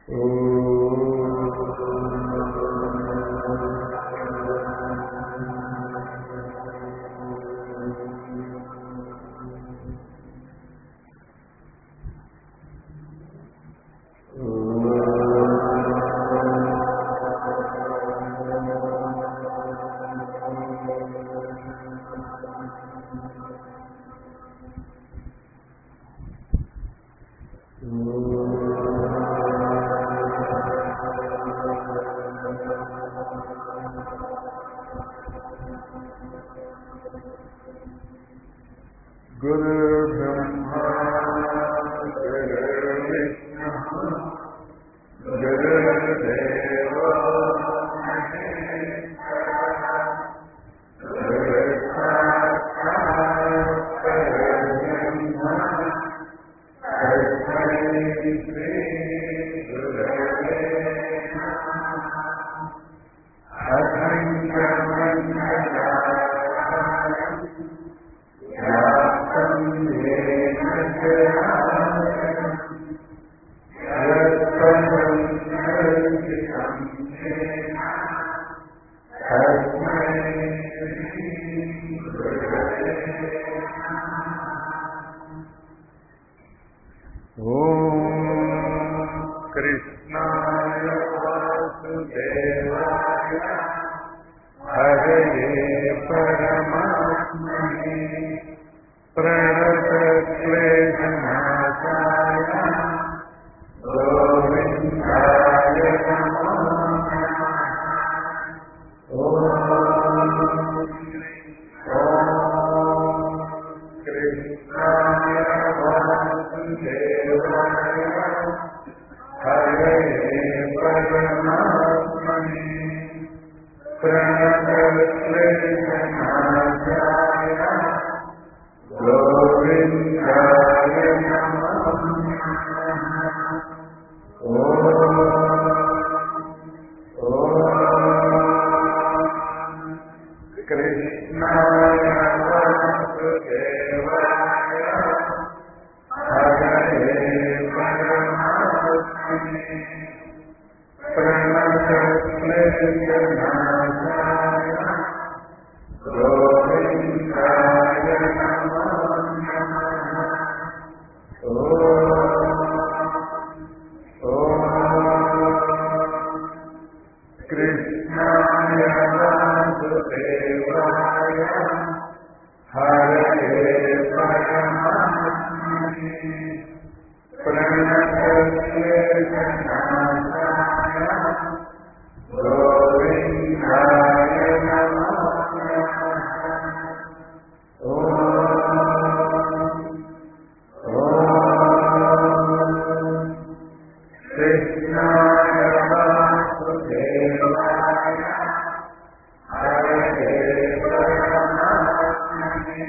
गुरुर्ब्रह्मा गुरुर्विष्णुः गुरुर्देवो महेश्वरः गुरुसाक्षात् परब्रह्म तस्मै श्रीगुरवे नमः अथङ्गमण्डलाकारम् व्याप्तं येन चराचरम् यत्पदं दर्शितं येन तस्मै श्रीगुरवे नमः। ॐ कृष्णाय वासुदेवाय हरये परमात्मने प्रणतक्लेशनाशाय गोविन्दाय नमो नमः ॐ कृष्णाय वासुदेवाय हरये परमात्मने प्रणतक्लेशनाशाय गोविन्दाय नमो नमः कृष्णाय वासुदेवाय हरये परमात्मने प्रणतक्लेशनाशाय गोविन्दाय नमो नमः कृष्णाय वासुदेवाय हरये परमात्मने प्रणतक्लेशनाशाय गोविन्दाय नमो नमः कृष्णाय वासुदेवाय हरये परमात्मने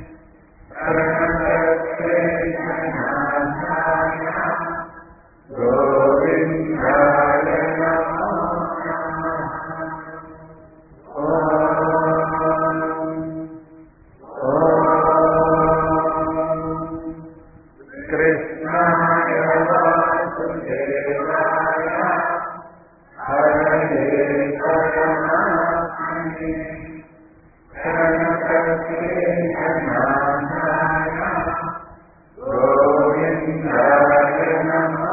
प्रणतक्लेशनाशाय गोविन्दाय नमो नमः कृष्णाय वासुदेवाय हरये परमात्मने प्रणतक्लेशनाशाय गोविन्दाय नमो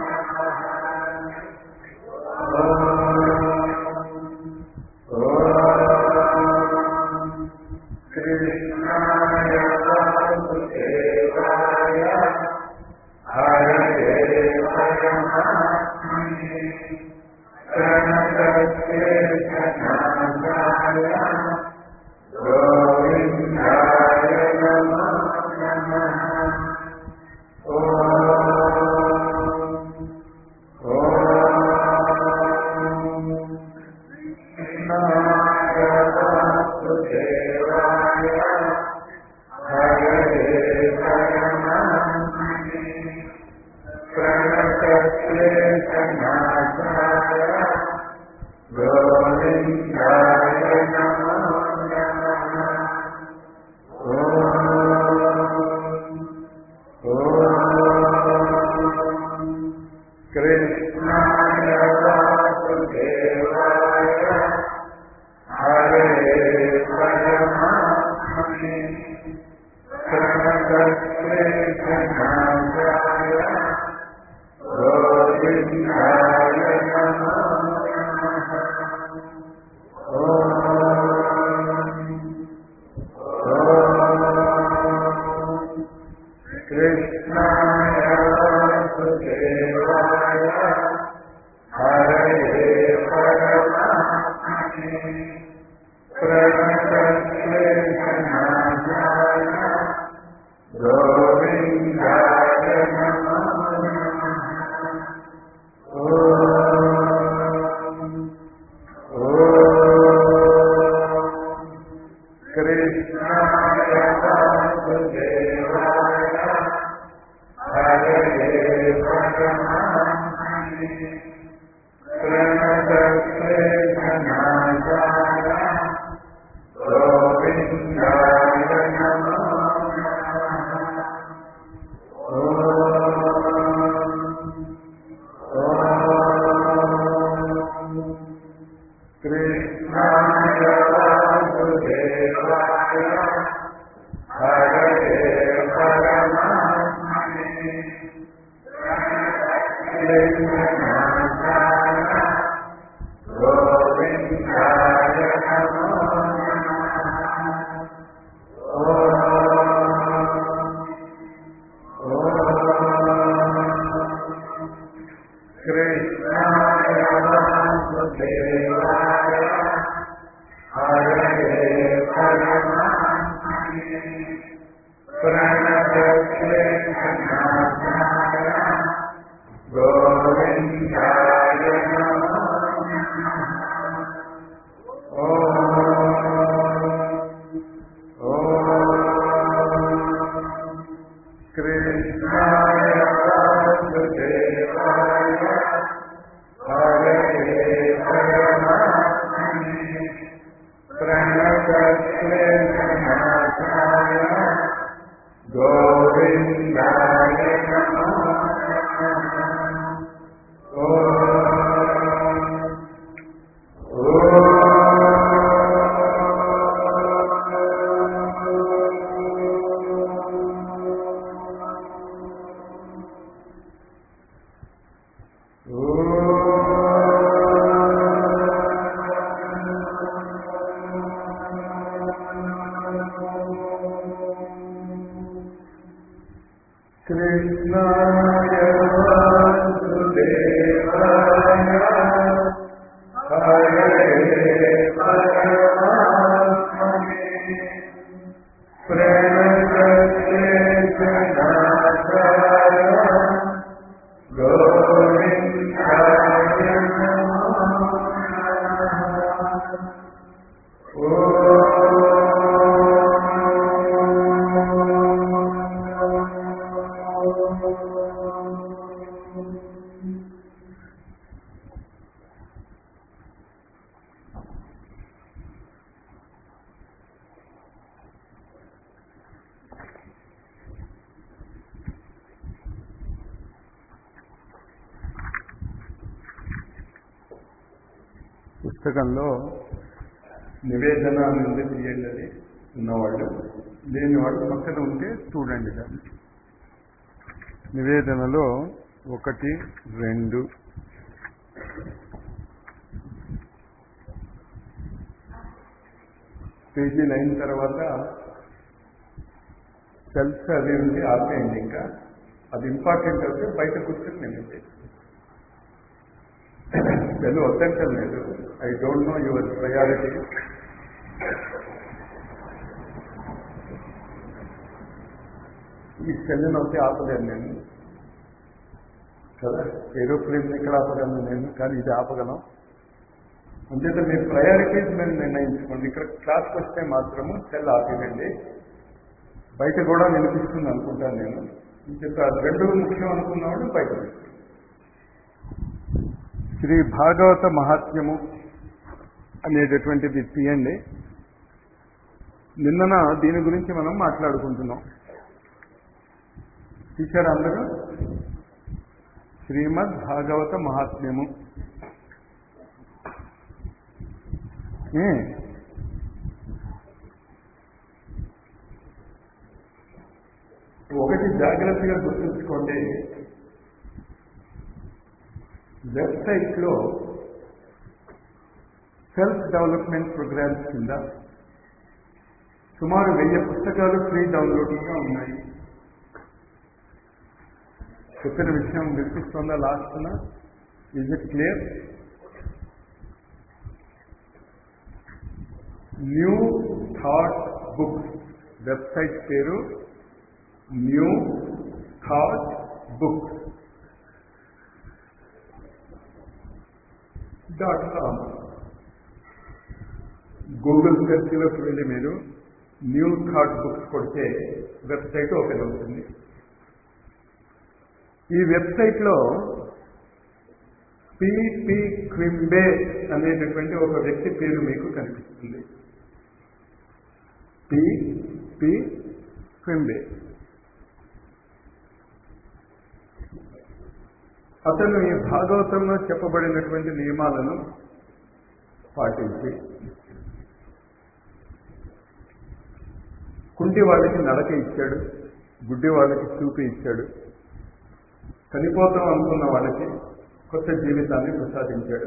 नमः कृष्णाय वासुदेवाय हरये परमात्मने प्रणतक्लेशनाशाय गोविन्दाय नमो नमः कृष्णाय वासुदेवाय हरये परमात्मने प्रणतक्लेशनाशाय गोविन्दाय नमो नमः ॐ कृष्णाय वासुदेवाय हरे परमात्मने प्रणतक्लेशनाशाय गोविन्दाय नमो नमः ॐ कृष्णाय वासुदेवाय हरे परमात्मने प्रणतक्लेशनाशाय गोविन्दाय नमो नमः ॐ ॐ कृष्णाय वासुदेवाय हरे परमात्मने प्रणतक्लेशनाशाय गोविन्दाय नमो नमः ॐ ॐ कृष्णाय वासुदेवाय हरे परमात्मने प्रणतक्लेशनाशाय गोविन्दाय नमो नमः कृष्णाय वासुदेवाय हरे परमात्मने प्रणतक्लेशनाशाय गोविन्दाय नमो नमः ॐ ॐ कृष्णाय वासुदेवाय हरे परमात्मने प्रणतक्लेशनाशाय गोविन्दाय नमो कृष्णाय वासुदेवाय हरे परमात्मने प्रणतक्लेशनाशाय गोविन्दाय नमो పుస్తకంలో నివేదన నుండి తీయండి అది ఉన్నవాళ్ళు లేని వాళ్ళు పక్కన ఉంటే చూడండి దాన్ని నివేదనలో ఒకటి రెండు పేజీలు అయిన తర్వాత సెల్స్ అవి ఉంటే ఆపేయండి ఇంకా అది ఇంపార్టెంట్ అయితే బయట కూర్చొని నేను సెల్ వద్దంటం లేదు I don't know your priority ఈ సెల్ని ఒకటి ఆపలేను నేను కదా ఏరోప్లేన్ ఎక్కడ ఆపగలను నేను కానీ ఇది ఆపగలం అంచేత మీ ప్రయారిటీస్ మేము నిర్ణయించుకోండి ఇక్కడ క్లాస్కి వస్తే మాత్రము సెల్ ఆపేయండి బయట కూడా వినిపిస్తుంది అనుకుంటాను నేను ఇంకొక రెండు ముఖ్యం అనుకున్నవాడు బయట వినిపిస్తుంది. శ్రీ భాగవత మహాత్మ్యము అనేటటువంటిది తీయండి నిన్నన దీని గురించి మనం మాట్లాడుకుంటున్నాం టీచర్ అందరూ శ్రీమద్ భాగవత మహాత్మ్యము ఏ ఒకటి జాగ్రత్తగా గుర్తుంచుకోండి వెబ్సైట్లో సెల్ఫ్ డెవలప్మెంట్ ప్రోగ్రామ్స్ కింద సుమారు వెయ్యి పుస్తకాలు ఫ్రీ డౌన్లోడింగ్గా ఉన్నాయి చెప్పిన విషయం వినిపిస్తుందా లాస్ట్న is it clear new thought books website పేరు new thought books dot com Google సెర్చ్లోకి వెళ్ళి మీరు న్యూ థాట్ బుక్స్ కొడితే వెబ్సైట్ ఓపెన్ అవుతుంది ఈ వెబ్సైట్లో పిపి క్వింబే అనేటటువంటి ఒక వ్యక్తి పేరు మీకు కనిపిస్తుంది పిపి క్వింబే అతను ఈ భాగవతంలో చెప్పబడినటువంటి నియమాలను పాటించి కుంటి వాళ్ళకి నడక ఇచ్చాడు గుడ్డి వాళ్ళకి చూపి ఇచ్చాడు చనిపోతాం అనుకున్న వాళ్ళకి కొత్త జీవితాన్ని ప్రసాదించాడు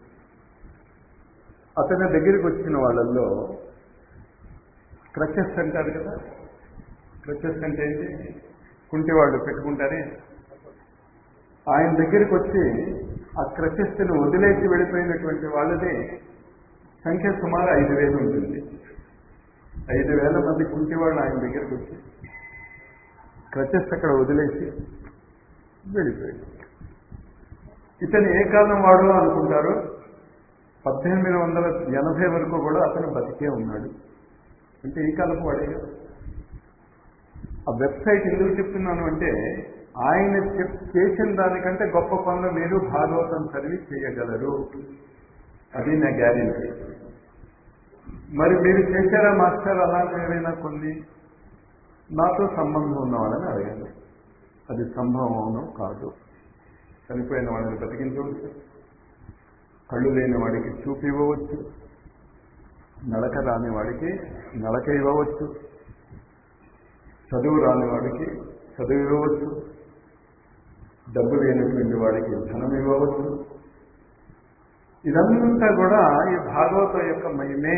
అతని దగ్గరికి వచ్చిన వాళ్ళల్లో క్రచెస్ అంటారు కదా క్రచెస్ అంటే ఏంటి కుంటి వాళ్ళు పెట్టుకుంటారే ఆయన దగ్గరికి వచ్చి ఆ క్రచెస్ను వదిలేసి వెళ్ళిపోయినటువంటి వాళ్ళది సంఖ్య సుమారు ఐదు వేలు ఉంటుంది ఐదు వేల మంది కుంటి వాళ్ళు ఆయన దగ్గరికి వచ్చి క్రచెస్ అక్కడ వదిలేసి వెళ్ళిపోయాడు ఇతను ఏ కాలం వాడు అనుకుంటారు పద్దెనిమిది వందల ఎనభై వరకు కూడా అతను బతికే ఉన్నాడు అంటే ఈ కాలపు వాడే కదా ఆ వెబ్సైట్ ఎందుకు చెప్తున్నాను అంటే ఆయన చెప్ చేసిన దానికంటే గొప్ప పనులు మీరు భాగవతం చదివి చేయగలరు అది నా గ్యారెంటీ మరి మీరు చేశారా మాస్టర్ అలాంటి ఏమైనా కొన్ని నాతో సంబంధం ఉన్న వాళ్ళని అడగండి అది సంభవం అవును కాదు చనిపోయిన వాళ్ళని బతికించవచ్చు కళ్ళు లేని వాడికి చూపు ఇవ్వవచ్చు నడక రాని వాడికి నడక ఇవ్వవచ్చు చదువు రాని వాడికి చదువు ఇవ్వవచ్చు డబ్బు లేనటువంటి వాడికి ధనం ఇవ్వవచ్చు ఇదంతా కూడా ఈ భాగవతం యొక్క మహిమే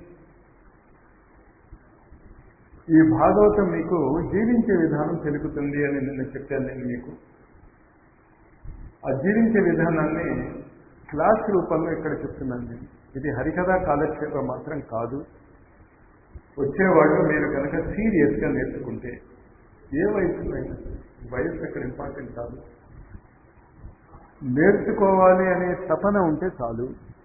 ఈ భాగవతం మీకు జీవించే విధానం తెలుపుతుంది అని నిన్న చెప్పాను నేను మీకు ఆ జీవించే విధానాన్ని క్లాస్ రూపంలో ఇక్కడ చెప్తున్నాను నేను ఇది హరికథా కాలక్షేపం మాత్రం కాదు వచ్చేవాళ్ళు మీరు కనుక సీరియస్గా నేర్చుకుంటే ఏ వయసులో వయసు ఇక్కడ ఇంపార్టెంట్ కాదు నేర్చుకోవాలి అనే తపన ఉంటే చాలు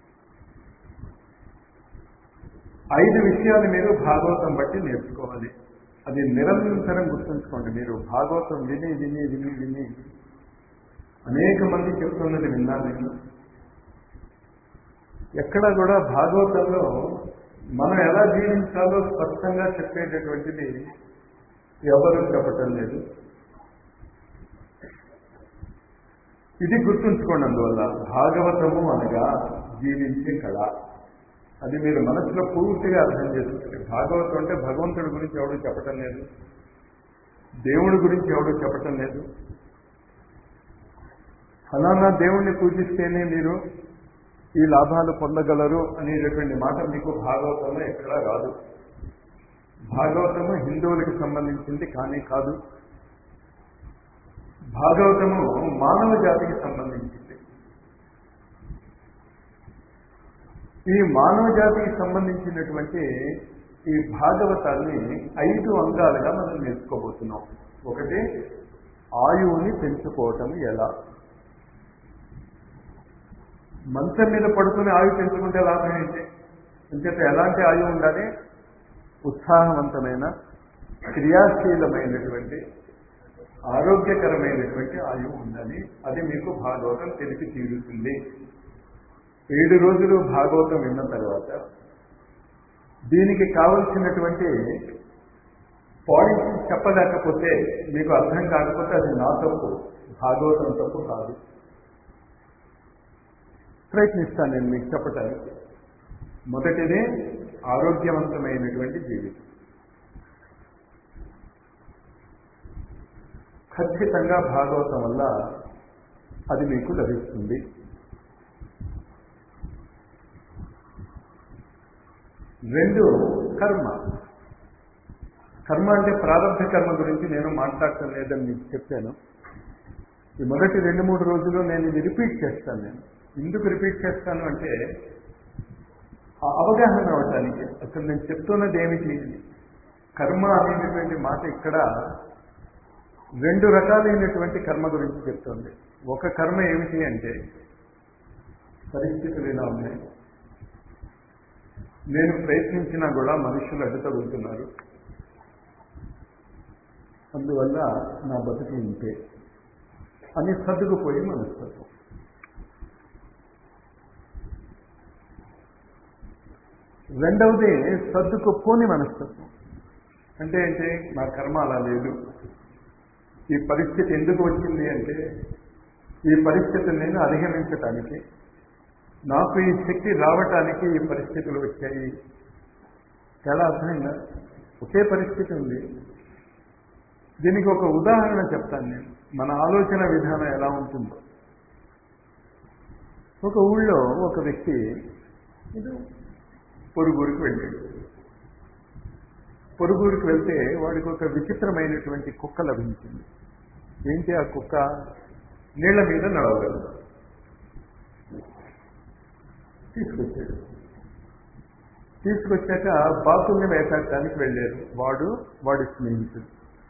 ఐదు విషయాలు మీరు భాగవతం బట్టి నేర్చుకోవాలి అది నిరంతరం గుర్తుంచుకోండి మీరు భాగవతం విని విని విని విని అనేక మంది చెప్తున్నది విన్నాను నేను ఎక్కడ కూడా భాగవతంలో మనం ఎలా జీవించాలో స్పష్టంగా చెప్పేటటువంటిది ఎవరు చెప్పటం లేదు ఇది గుర్తుంచుకోండి అందువల్ల భాగవతము అనగా జీవించే కళ అది మీరు మనసులో పూర్తిగా అర్థం చేసుకుంటే భాగవతం అంటే భగవంతుడి గురించి ఎవడు చెప్పటం లేదు దేవుడి గురించి ఎవడు చెప్పటం లేదు ఫలానా దేవుణ్ణి పూజిస్తేనే మీరు ఈ లాభాలు పొందగలరు అనేటటువంటి మాట మీకు భాగవతంలో ఎక్కడా రాదు భాగవతము హిందువులకు సంబంధించింది కానీ కాదు భాగవతము మానవ జాతికి సంబంధించింది ఈ మానవ జాతికి సంబంధించినటువంటి ఈ భాగవతాన్ని ఐదు అంగాలుగా మనం నేర్చుకోబోతున్నాం ఒకటి ఆయువుని పెంచుకోవటం ఎలా మంచం మీద పడుకుని ఆయువు పెంచుకుంటే లాభం ఏంటి అంచేత ఎలాంటి ఆయువు ఉండాలి ఉత్సాహవంతమైన క్రియాశీలమైనటువంటి ఆరోగ్యకరమైనటువంటి ఆయువు ఉండాలి అది మీకు భాగవతం తెలిపి తీరుతుంది ఏడు రోజులు భాగవతం విన్న తర్వాత దీనికి కావలసినటువంటి పాయింట్స్ చెప్పలేకపోతే మీకు అర్థం కాకపోతే అది నా తప్పు భాగవతం తప్పు కాదు ప్రయత్నిస్తాను నేను మీకు చెప్పటానికి మొదటిదే ఆరోగ్యవంతమైనటువంటి జీవితం ఖచ్చితంగా భాగవతం వల్ల అది మీకు లభిస్తుంది రెండు కర్మ కర్మ అంటే ప్రారంభ కర్మ గురించి నేను మాట్లాడటం లేదని మీకు చెప్పాను ఈ మొదటి రెండు మూడు రోజులు నేను ఇది రిపీట్ చేస్తాను నేను ఎందుకు రిపీట్ చేస్తాను అంటే ఆ అవగాహన అవటానికి అసలు నేను చెప్తున్నది ఏమిటి కర్మ అనేటటువంటి మాట ఇక్కడ రెండు రకాలైనటువంటి కర్మ గురించి చెప్తుంది ఒక కర్మ ఏమిటి అంటే పరిస్థితులు ఎలా ఉన్నాయి నేను ప్రయత్నించినా కూడా మనుషులు అడ్డు తగులుతున్నారు అందువల్ల నా బతుకు ఇంతే అని సర్దుకుపోయి మనస్తత్వం రెండవది సర్దుకుపోని మనస్తత్వం అంటే ఏంటి నా కర్మ అలా లేదు ఈ పరిస్థితి ఎందుకు వచ్చింది అంటే ఈ పరిస్థితిని నేను అధిగమించటానికి నాకు ఈ శక్తి రావటానికి ఈ పరిస్థితులు వచ్చాయి చాలా అర్థమైందా ఒకే పరిస్థితి ఉంది దీనికి ఒక ఉదాహరణ చెప్తాను నేను మన ఆలోచన విధానం ఎలా ఉంటుందో ఒక ఊళ్ళో ఒక వ్యక్తి ఇది పొరుగురికి వెళ్ళాడు పొరుగురికి వెళ్తే వాడికి ఒక విచిత్రమైనటువంటి కుక్క లభించింది ఏంటి ఆ కుక్క నీళ్ల మీద నడవగలదు తీసుకొచ్చాడు తీసుకొచ్చాక బాతుల్ని వేటాడటానికి వెళ్ళారు వాడు వాడి స్నేహితుడు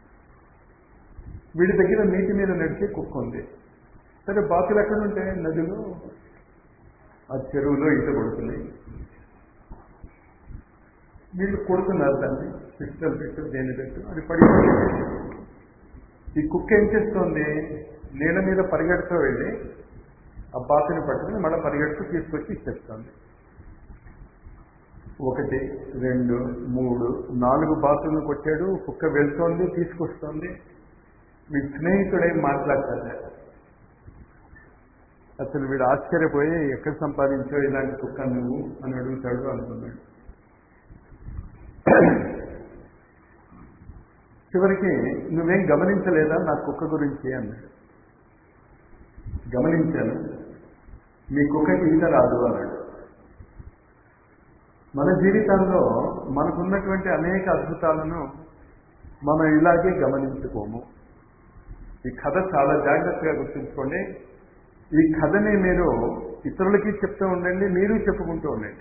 వీడి దగ్గర నీటి మీద నడిచే కుక్క ఉంది సరే బాతులు ఎక్కడ ఉంటాయి నదిలో ఆ చెరువులో ఈత కొడుతున్నాయి వీళ్ళు కొడుతున్నారు దాన్ని పిస్టల్ పెట్టు దేని పెట్టు అది పడి ఈ కుక్క ఏం చేస్తోంది నీళ్ళ మీద పరిగెడుతూ వెళ్ళి ఆ బాతుని పట్టుకుని మళ్ళీ పరిగెడుతూ తీసుకొచ్చి ఇచ్చేస్తుంది ఒకటి రెండు మూడు నాలుగు బాతులను కొట్టాడు కుక్క వెళ్తోంది తీసుకొస్తోంది మీ స్నేహితుడేం మాట్లాడతాడు అసలు వీడు ఆశ్చర్యపోయి ఎక్కడ సంపాదించావు ఇలాంటి కుక్క నువ్వు అని అడుగుతాడు అనుకున్నాడు చివరికి నువ్వేం గమనించలేదా నా కుక్క గురించి అన్నాడు గమనించాను మీ కుక్కకి ఈత రాదు అన్నాడు మన జీవితంలో మనకున్నటువంటి అనేక అద్భుతాలను మనం ఇలాగే గమనించుకోము ఈ కథ చాలా జాగ్రత్తగా గుర్తుంచుకోండి ఈ కథని మీరు ఇతరులకి చెప్తూ ఉండండి మీరు చెప్పుకుంటూ ఉండండి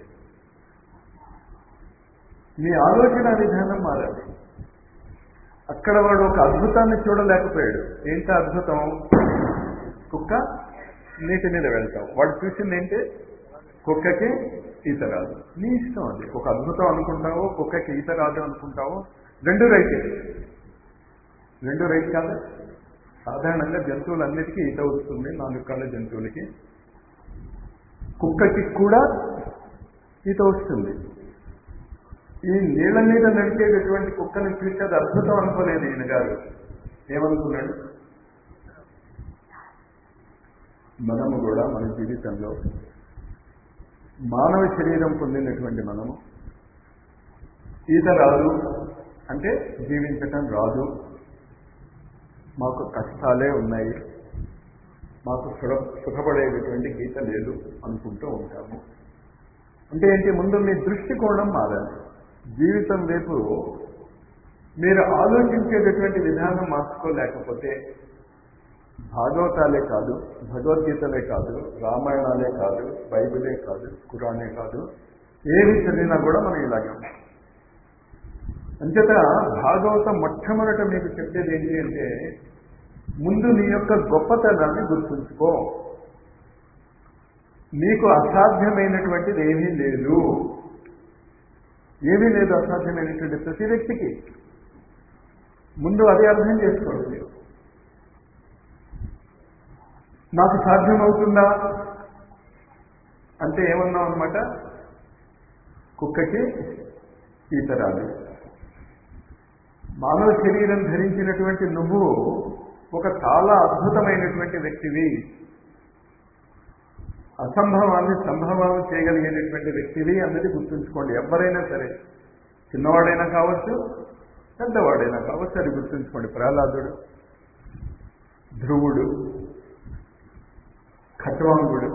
మీ ఆలోచన విధానం మారాలి అక్కడ వాడు ఒక అద్భుతాన్ని చూడలేకపోయాడు ఏంటి అద్భుతం కుక్క నీటి మీద వెళ్తాం వాడు చూసింది ఏంటి కుక్కకి ఈత రాదు నీ ఇష్టం అది ఒక అద్భుతం అనుకుంటావో కుక్కకి ఈత రాదు అనుకుంటావో రెండు రైతే రెండు రైట్ కాదా సాధారణంగా జంతువులన్నిటికీ ఈత వస్తుంది నాలుగు కాళ్ళ జంతువులకి కుక్కకి కూడా ఈత వస్తుంది ఈ నీళ్ల మీద నడిచేటటువంటి కుక్కని చూసి అది అద్భుతం అనుకోలేదు ఈయన గారు ఏమనుకున్నాడు మనము కూడా మన జీవితంలో మానవ శరీరం పొందినటువంటి మనము ఈత రాదు అంటే జీవించటం రాదు మాకు కష్టాలే ఉన్నాయి మాకు సుఖ సుఖపడేటటువంటి గీత లేదు అనుకుంటూ ఉంటాము అంటే ఏంటి ముందు మీ దృష్టికోణం మారాలి జీవితం వైపు మీరు ఆలోచించేటటువంటి విధానం మార్చుకోలేకపోతే భాగవతాలే కాదు భగవద్గీతలే కాదు రామాయణాలే కాదు బైబిలే కాదు కురానే కాదు ఏది చదివినా కూడా మనం ఇలాగే ఉంటాం అంచేత భాగవతం మొట్టమొదట మీకు చెప్పేది ఏంటి అంటే ముందు నీ యొక్క గొప్పతనాన్ని గుర్తుంచుకో నీకు అసాధ్యమైనటువంటిది ఏమీ లేదు ఏమీ లేదు అసాధ్యమైనటువంటి ప్రతి వ్యక్తికి ముందు అదే అర్థం చేసుకోండి మీరు నాకు సాధ్యమవుతుందా అంటే ఏమన్నాం అనమాట కుక్కకి ఈత రాదు మానవ శరీరం ధరించినటువంటి నువ్వు ఒక చాలా అద్భుతమైనటువంటి వ్యక్తివి అసంభవాన్ని సంభవం చేయగలిగేటటువంటి వ్యక్తివి అన్నది గుర్తుంచుకోండి ఎవరైనా సరే చిన్నవాడైనా కావచ్చు పెద్దవాడైనా కావచ్చు అది గుర్తుంచుకోండి ప్రహ్లాదుడు ధ్రువుడు ఖట్వాంగుడు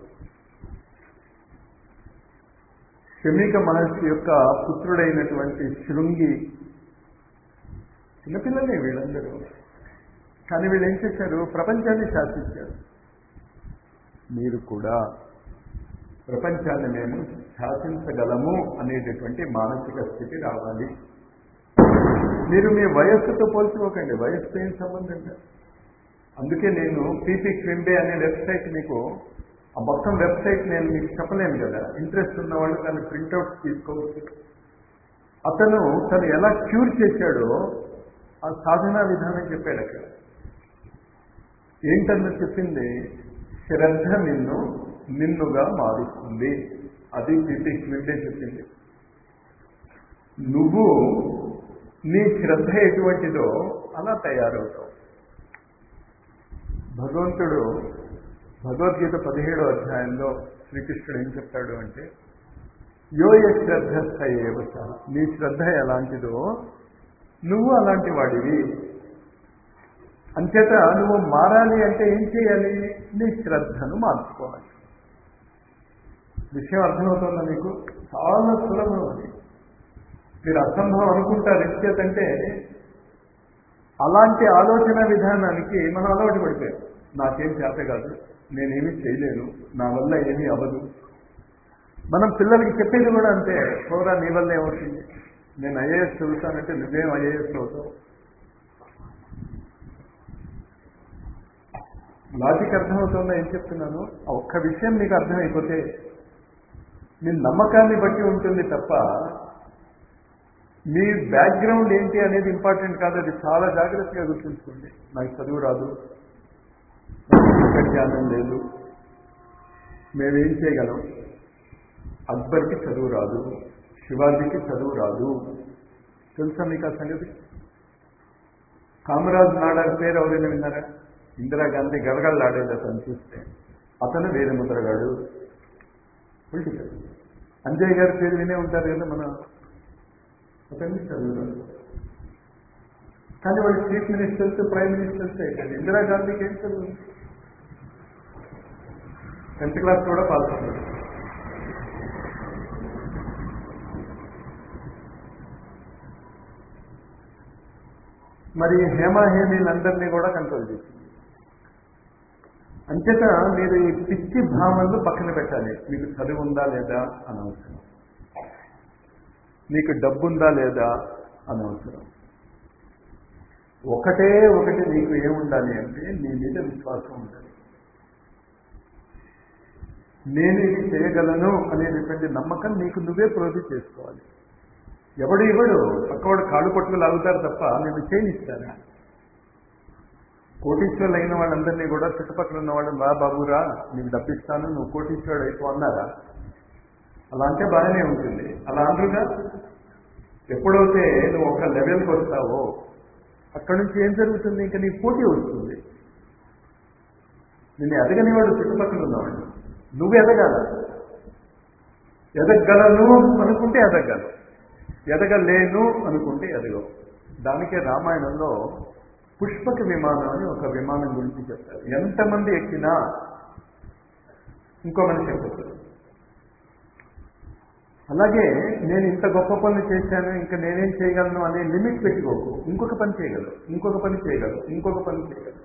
శమీక మహర్షి యొక్క పుత్రుడైనటువంటి శృంగి చిన్నపిల్లలే వీళ్ళందరూ కానీ వీళ్ళు ఏం చేశారు ప్రపంచాన్ని శాసించారు మీరు కూడా ప్రపంచాన్ని మేము శాసించగలము అనేటటువంటి మానసిక స్థితి రావాలి మీరు మీ వయస్సుతో పోల్చుకోకండి వయస్సుతో ఏం సంబంధం లేదు అందుకే నేను పీపీ క్వింబే అనే వెబ్సైట్ మీకు ఆ మొత్తం వెబ్సైట్ నేను మీకు చెప్పలేను కదా ఇంట్రెస్ట్ ఉన్నవాళ్ళు దాన్ని ప్రింట్అవుట్స్ తీసుకోవచ్చు అతను తను ఎలా క్యూర్ చేశాడో ఆ సాధనా విధానం చెప్పాడు అక్కడ ఏంటన్న చెప్పింది శ్రద్ధ నిన్ను నిన్నుగా మారుస్తుంది అది పీపీ క్వింబే చెప్పింది నువ్వు నీ శ్రద్ధ ఎటువంటిదో అలా తయారవుతావు భగవంతుడు భగవద్గీత పదిహేడో అధ్యాయంలో శ్రీకృష్ణుడు ఏం చెప్తాడు అంటే యోయ శ్రద్ధస్థ ఏవస నీ శ్రద్ధ ఎలాంటిదో నువ్వు అలాంటి వాడివి అంచేత నువ్వు మారాలి అంటే ఏం చేయాలి నీ శ్రద్ధను మార్చుకోవాలి విషయం అర్థమవుతుందా మీకు చాలా సులభం అది మీరు అసంభవం అనుకుంటారు ఎంచేతంటే అలాంటి ఆలోచన విధానానికి మనం అలవాటు పడిపోయాం నాకేం చేత కాదు నేనేమీ చేయలేను నా వల్ల ఏమీ అవ్వదు మనం పిల్లలకి చెప్పేది కూడా అంతే పోరా నీ వల్ల ఏమవుతుంది నేను ఐఏఎస్ చదువుతానంటే నువ్వేం ఐఏఎస్ అవుతావు లాజిక్ అర్థమవుతుందా ఏం చెప్తున్నాను ఆ ఒక్క విషయం మీకు అర్థమైపోతే మీ నమ్మకాన్ని బట్టి ఉంటుంది తప్ప మీ బ్యాక్గ్రౌండ్ ఏంటి అనేది ఇంపార్టెంట్ కాదు అది చాలా జాగ్రత్తగా గుర్తుంచుకోండి నాకు చదువు రాదు నాకు జ్ఞానం లేదు మేమేం చేయగలం అక్బర్కి చదువు రాదు శివాజీకి చదువు రాదు తెలుసా మీకు ఆ సంగతి కామరాజ్ నాడార్ పేరు ఎవరైనా విన్నారా ఇందిరాగాంధీ గడగడలాడేది అతను చూస్తే అతను వేదముద్రగాడు పొలిటికల్ అంజయ్ గారి పేరు వినే ఉంటారు కదా మన అతన్ని చదువురాడు కానీ వాళ్ళు చీఫ్ మినిస్టర్స్ ప్రైమ్ మినిస్టర్స్ అయ్యారు ఇందిరాగాంధీకి ఏం చదువు టెన్త్ క్లాస్ కూడా పాస్ అయ్యారు మరి హేమా హేమీలందరినీ కూడా కంట్రోల్ చేసింది అంచేత మీరు ఈ పిచ్చి భావనలు పక్కన పెట్టాలి మీకు చదువు ఉందా లేదా అనవసరం నీకు డబ్బు ఉందా లేదా అనవసరం ఒకటే ఒకటి నీకు ఏముండాలి అంటే నీ మీద విశ్వాసం ఉండాలి నేను ఇది చేయగలను అనేటటువంటి నమ్మకం నీకు నువ్వే ప్రోధి చేసుకోవాలి ఎవడు ఇవ్వడు పక్కవాడు కాళ్ళు పట్టుకు లాగుతారు తప్ప నేను చేయనిస్తాను కోటీశ్వరులు అయిన వాళ్ళందరినీ కూడా చుట్టుపక్కల ఉన్న వాళ్ళని రా బాబురా నీకు డబ్బిస్తాను నువ్వు కోటీశ్వరుడు అయిపో అన్నారా అలా అంటే బాగానే ఉంటుంది అలా అనరుగా ఎప్పుడైతే నువ్వు ఒక లెవెల్కి వస్తావో అక్కడి నుంచి ఏం జరుగుతుంది ఇంకా నీ పోటీ వస్తుంది నిన్ను ఎదగని వాడు చుట్టుపక్కల ఉన్నవాడు నువ్వు ఎదగాల ఎదగలను అనుకుంటే ఎదగలను ఎదగలేను అనుకుంటే ఎదగవు దానికే రామాయణంలో పుష్పక విమానం అని ఒక విమానం గురించి చెప్తారు ఎంతమంది ఎక్కినా ఇంకో మనిషి ఎక్కుతారు అలాగే నేను ఇంత గొప్ప పనులు చేశాను ఇంకా నేనేం చేయగలను అనే లిమిట్ పెట్టుకోకు ఇంకొక పని చేయగలవు ఇంకొక పని చేయగలవు ఇంకొక పని చేయగలవు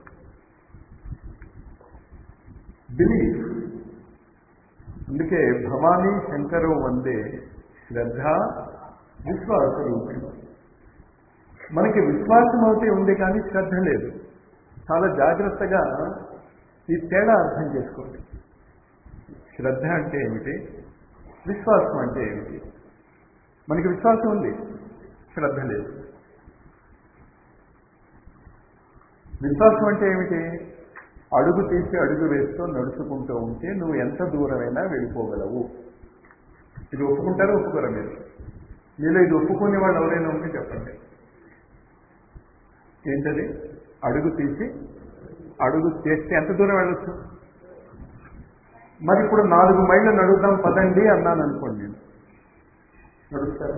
బిలీఫ్ అందుకే భవానీ శంకరు వందే శ్రద్ధ విశ్వాస రూపిణి మనకి విశ్వాసం అయితే ఉంది కానీ శ్రద్ధ లేదు చాలా జాగ్రత్తగా ఈ తేడా అర్థం చేసుకోండి శ్రద్ధ అంటే ఏమిటి విశ్వాసం అంటే ఏమిటి మనకి విశ్వాసం ఉంది శ్రద్ధ లేదు విశ్వాసం అంటే ఏమిటి అడుగు తీసి అడుగు వేస్తూ నడుచుకుంటూ ఉంటే నువ్వు ఎంత దూరమైనా వెళ్ళిపోగలవు ఇది ఒప్పుకుంటారో ఒప్పుకోరా మీరు మీలో ఇది ఒప్పుకునే వాళ్ళు ఎవరైనా ఉంటే చెప్పండి ఏంటది అడుగు తీసి అడుగు చేస్తే ఎంత దూరం వెళ్ళొచ్చు మరి ఇప్పుడు నాలుగు మైళ్ళు నడుద్దాం పదండి అన్నాను అనుకోండి నేను నడుస్తారా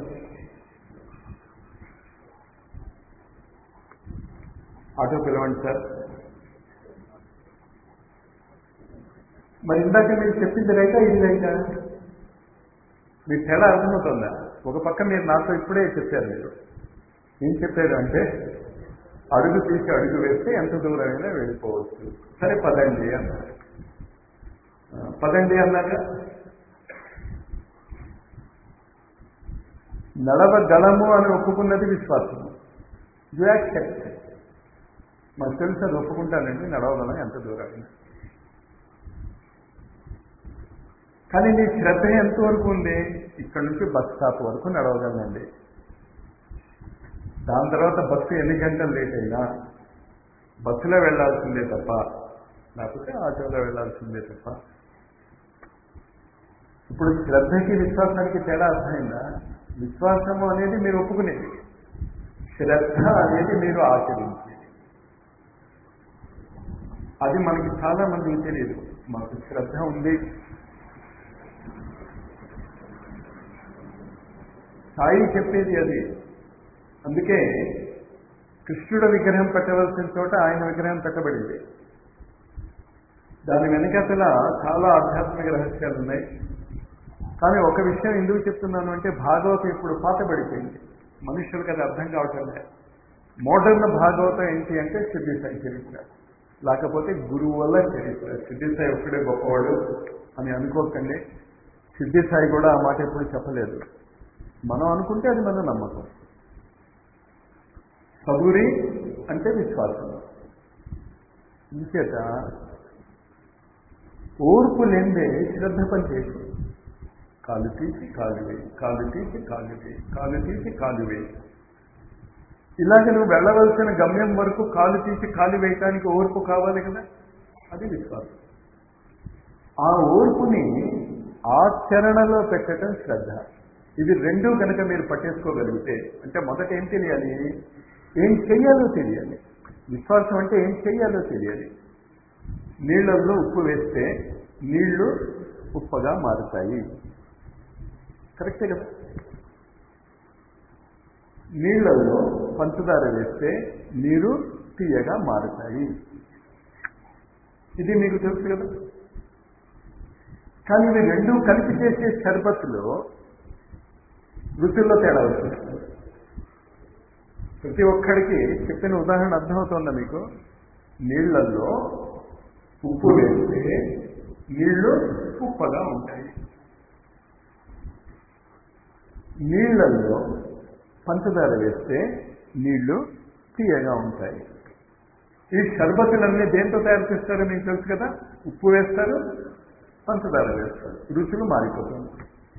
ఆటో పిలవండి సార్ మరి ఇందాక మీరు చెప్పింది రైటా ఇది రైటా మీకు తేడా అర్థమవుతుందా ఒక పక్క మీరు నాతో ఇప్పుడే చెప్పారు మీరు ఏం చెప్పారు అంటే అడుగు తీసి అడుగు వేస్తే ఎంత దూరమైనా వెళ్ళిపోవచ్చు సరే పదండి అన్నారు ఆ, పదండి అన్నాక నడవగలము అని ఒప్పుకున్నది విశ్వాసం యు యాక్సెప్ట్ మాకు తెలుసు అది ఒప్పుకుంటానండి నడవగలం ఎంత దూరమైనా కానీ నీ శ్రద్ధ ఎంతవరకు ఉంది ఇక్కడ నుంచి బస్ స్టాప్ వరకు నడవగలనండి దాని తర్వాత బస్సు ఎన్ని గంటలు లేట్ అయినా బస్సులో వెళ్లాల్సిందే తప్ప లేకపోతే ఆటోలో వెళ్లాల్సిందే తప్ప ఇప్పుడు శ్రద్ధకి విశ్వాసానికి తేడా అర్థమైందా విశ్వాసము అనేది మీరు ఒప్పుకునేది శ్రద్ధ అనేది మీరు ఆచరించేది అది మనకి చాలా మందికి తెలియదు మాకు శ్రద్ధ ఉంది సాయి చెప్పేది అది అందుకే కృష్ణుడు విగ్రహం పెట్టవలసిన చోట ఆయన విగ్రహం పెట్టబడింది దాని వెనకతల చాలా ఆధ్యాత్మిక రహస్యాలు ఉన్నాయి కానీ ఒక విషయం ఎందుకు చెప్తున్నాను అంటే భాగవతం ఇప్పుడు పాతబడిపోయింది మనుషులకు అది అర్థం కావటం లేదు మోడర్న్ భాగవతం ఏంటి అంటే సిద్ధిసాయి చరిత్ర లేకపోతే గురువు వల్ల చరిత్ర సిద్ధిసాయి ఒక్కడే గొప్పవాడు అని అనుకోకండి సిద్ధిసాయి కూడా ఆ మాట ఎప్పుడు చెప్పలేదు మనం అనుకుంటే అది మన నమ్మకం సబూరి అంటే విశ్వాసం ఇంచేత ఓర్పు లేదే శ్రద్ధ పనిచేయదు కాలు తీసి కాలు వేయి కాలు తీసి కాలు వేయి కాలు తీసి కాలు వేయి ఇలాగ నువ్వు వెళ్ళవలసిన గమ్యం వరకు కాలు తీసి కాలు వేయటానికి ఓర్పు కావాలి కదా అది విశ్వాసం ఆ ఓర్పుని ఆచరణలో పెట్టడం శ్రద్ధ ఇవి రెండు కనుక మీరు పట్టేసుకోగలిగితే అంటే మొదట ఏం తెలియాలి ఏం చెయ్యాలో తెలియాలి విశ్వాసం అంటే ఏం చెయ్యాలో తెలియాలి నీళ్ళల్లో ఉప్పు వేస్తే నీళ్లు ఉప్పగా మారుతాయి కరెక్టే కదా నీళ్లలో పంచదార వేస్తే నీరు తీయగా మారుతాయి ఇది మీకు తెలుసు కదా కానీ ఇవి రెండు కలిపి చేసే షర్బత్తులో రుచుల్లో తేడా వస్తుంది ప్రతి ఒక్కడికి చెప్పిన ఉదాహరణ అర్థమవుతుందా మీకు నీళ్లలో ఉప్పు వేస్తే నీళ్లు ఉప్పగా ఉంటాయి నీళ్లలో పంచదార వేస్తే నీళ్లు తీయగా ఉంటాయి ఈ షర్బతులన్నీ దేంతో తయారు చేస్తారో మీకు తెలుసు కదా ఉప్పు వేస్తారు పంచదార వేస్తారు రుచులు మారిపోతుంది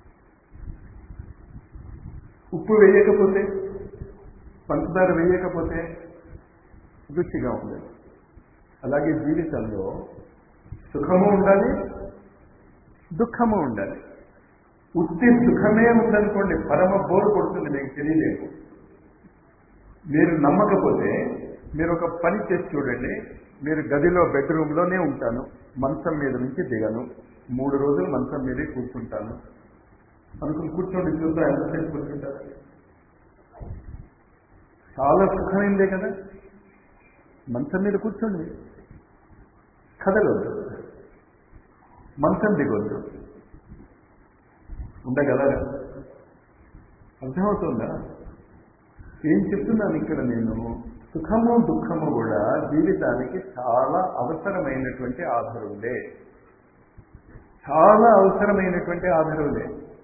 ఉప్పు వేయకపోతే పంచదార వేయకపోతే రుచిగా ఉండదు అలాగే జీవితంలో సుఖము ఉండాలి దుఃఖము ఉండాలి ఉత్తి సుఖమే ఉందనుకోండి పరమ బోరు కొడుతుంది మీకు తెలియలేదు మీరు నమ్మకపోతే మీరు ఒక పని చేసి చూడండి మీరు గదిలో బెడ్రూమ్లోనే ఉంటాను మంచం మీద నుంచి దిగను మూడు రోజులు మంచం మీదే కూర్చుంటాను అనుకుని కూర్చోండి చూద్దాం ఎంతసేపు కూర్చుంటారు చాలా సుఖమైందే కదా మంచం మీద కూర్చోండి కదలొద్దు మంచం దిగొద్దు ఉండగలరా అర్థమవుతుందా ఏం చెప్తున్నాను ఇక్కడ నేను సుఖము దుఃఖము కూడా జీవితానికి చాలా అవసరమైనటువంటి ఆధారులే చాలా అవసరమైనటువంటి ఆధారులే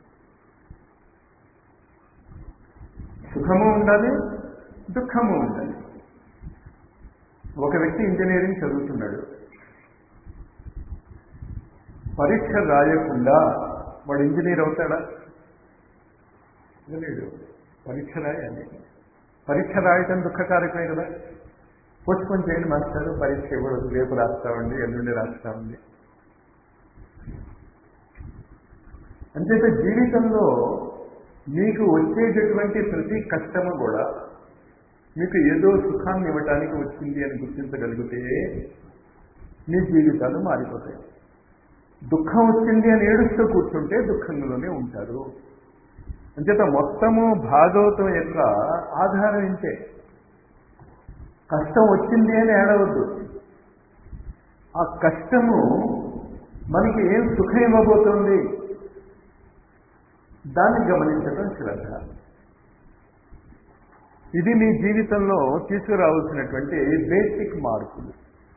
సుఖము ఉండాలి దుఃఖము ఉండాలి ఒక వ్యక్తి ఇంజనీరింగ్ చదువుతున్నాడు పరీక్ష రాయకుండా వాడు ఇంజనీర్ అవుతాడా లేదు పరీక్ష రాయాలి పరీక్ష రాయటం దుఃఖకారకమే కదా పోస్ట్పోన్ చేయండి మాస్టర్ పరీక్ష ఇవ్వడదు రేపు రాస్తామండి ఎల్లుండి రాస్తామండి అంచేత జీవితంలో మీకు వచ్చేటటువంటి ప్రతి కష్టము కూడా మీకు ఏదో సుఖాన్ని ఇవ్వటానికి వచ్చింది అని గుర్తించగలిగితే మీ జీవితాలు మారిపోతాయి దుఃఖం వచ్చింది అని ఏడుస్తూ కూర్చుంటే దుఃఖంలోనే ఉంటారు అంచేత మొత్తము భాగవతం యొక్క ఆధారం ఇంతే కష్టం వచ్చింది అని ఏడవద్దు ఆ కష్టము మనకి ఏం సుఖం ఇవ్వబోతోంది దాన్ని గమనించడం శ్రద్ధ ఇది మీ జీవితంలో తీసుకురావాల్సినటువంటి బేసిక్ మార్పులు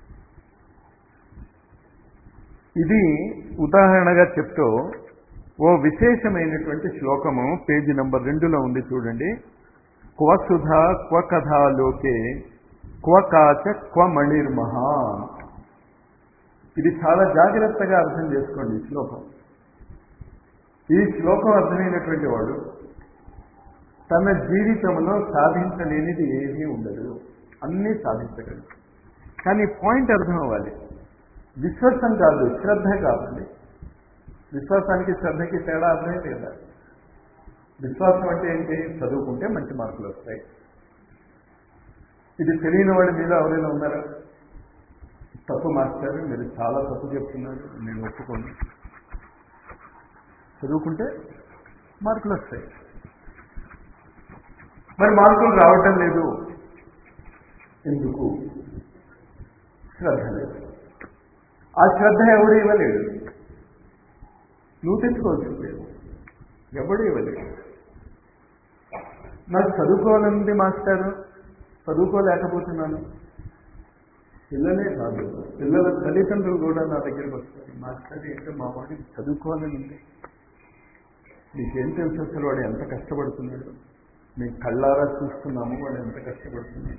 ఇది ఉదాహరణగా చెప్తూ ఓ విశేషమైనటువంటి శ్లోకము పేజీ నంబర్ రెండులో ఉంది చూడండి క్వ సుధ క్వ కథాలోకే క్వ కాచ క్వ మణిర్మహా ఇది చాలా జాగ్రత్తగా అర్థం చేసుకోండి ఈ శ్లోకం ఈ శ్లోకం అర్థమైనటువంటి వాడు తన జీవితంలో సాధించలేనిది ఏమీ ఉండదు అన్నీ సాధించగలడు కానీ పాయింట్ అర్థం అవ్వాలి విశ్వాసం కాదు శ్రద్ధ కావాలి విశ్వాసానికి శ్రద్ధకి తేడా అర్థమే లేదా విశ్వాసం అంటే ఏంటి చదువుకుంటే మంచి మార్కులు వస్తాయి ఇది తెలియని వాడి మీద ఎవరైనా ఉన్నారా తప్పు మాస్టర్ మీరు చాలా తప్పు చెప్తున్నారు నేను ఒప్పుకోను చదువుకుంటే మార్కులు వస్తాయి మరి మార్కులు రావటం లేదు ఎందుకు శ్రద్ధ లేదు ఆ శ్రద్ధ ఎవడు ఇవ్వలేడు నువ్వు తెచ్చుకోవాల్సింది ఎవడు ఇవ్వలేడు నాకు చదువుకోవాలంది మాస్టారు చదువుకోలేకపోతున్నాను పిల్లలే కాదు పిల్లల తల్లిదండ్రులు కూడా నా దగ్గరికి వస్తారు మాస్టర్ ఏంటో మా వాడికి చదువుకోవాలని ఉంది నీకేం తెలుసు అసలు వాడు ఎంత కష్టపడుతున్నాడు మేము కళ్ళారా చూస్తున్నాము వాడు ఎంత కష్టపడుతున్నాడు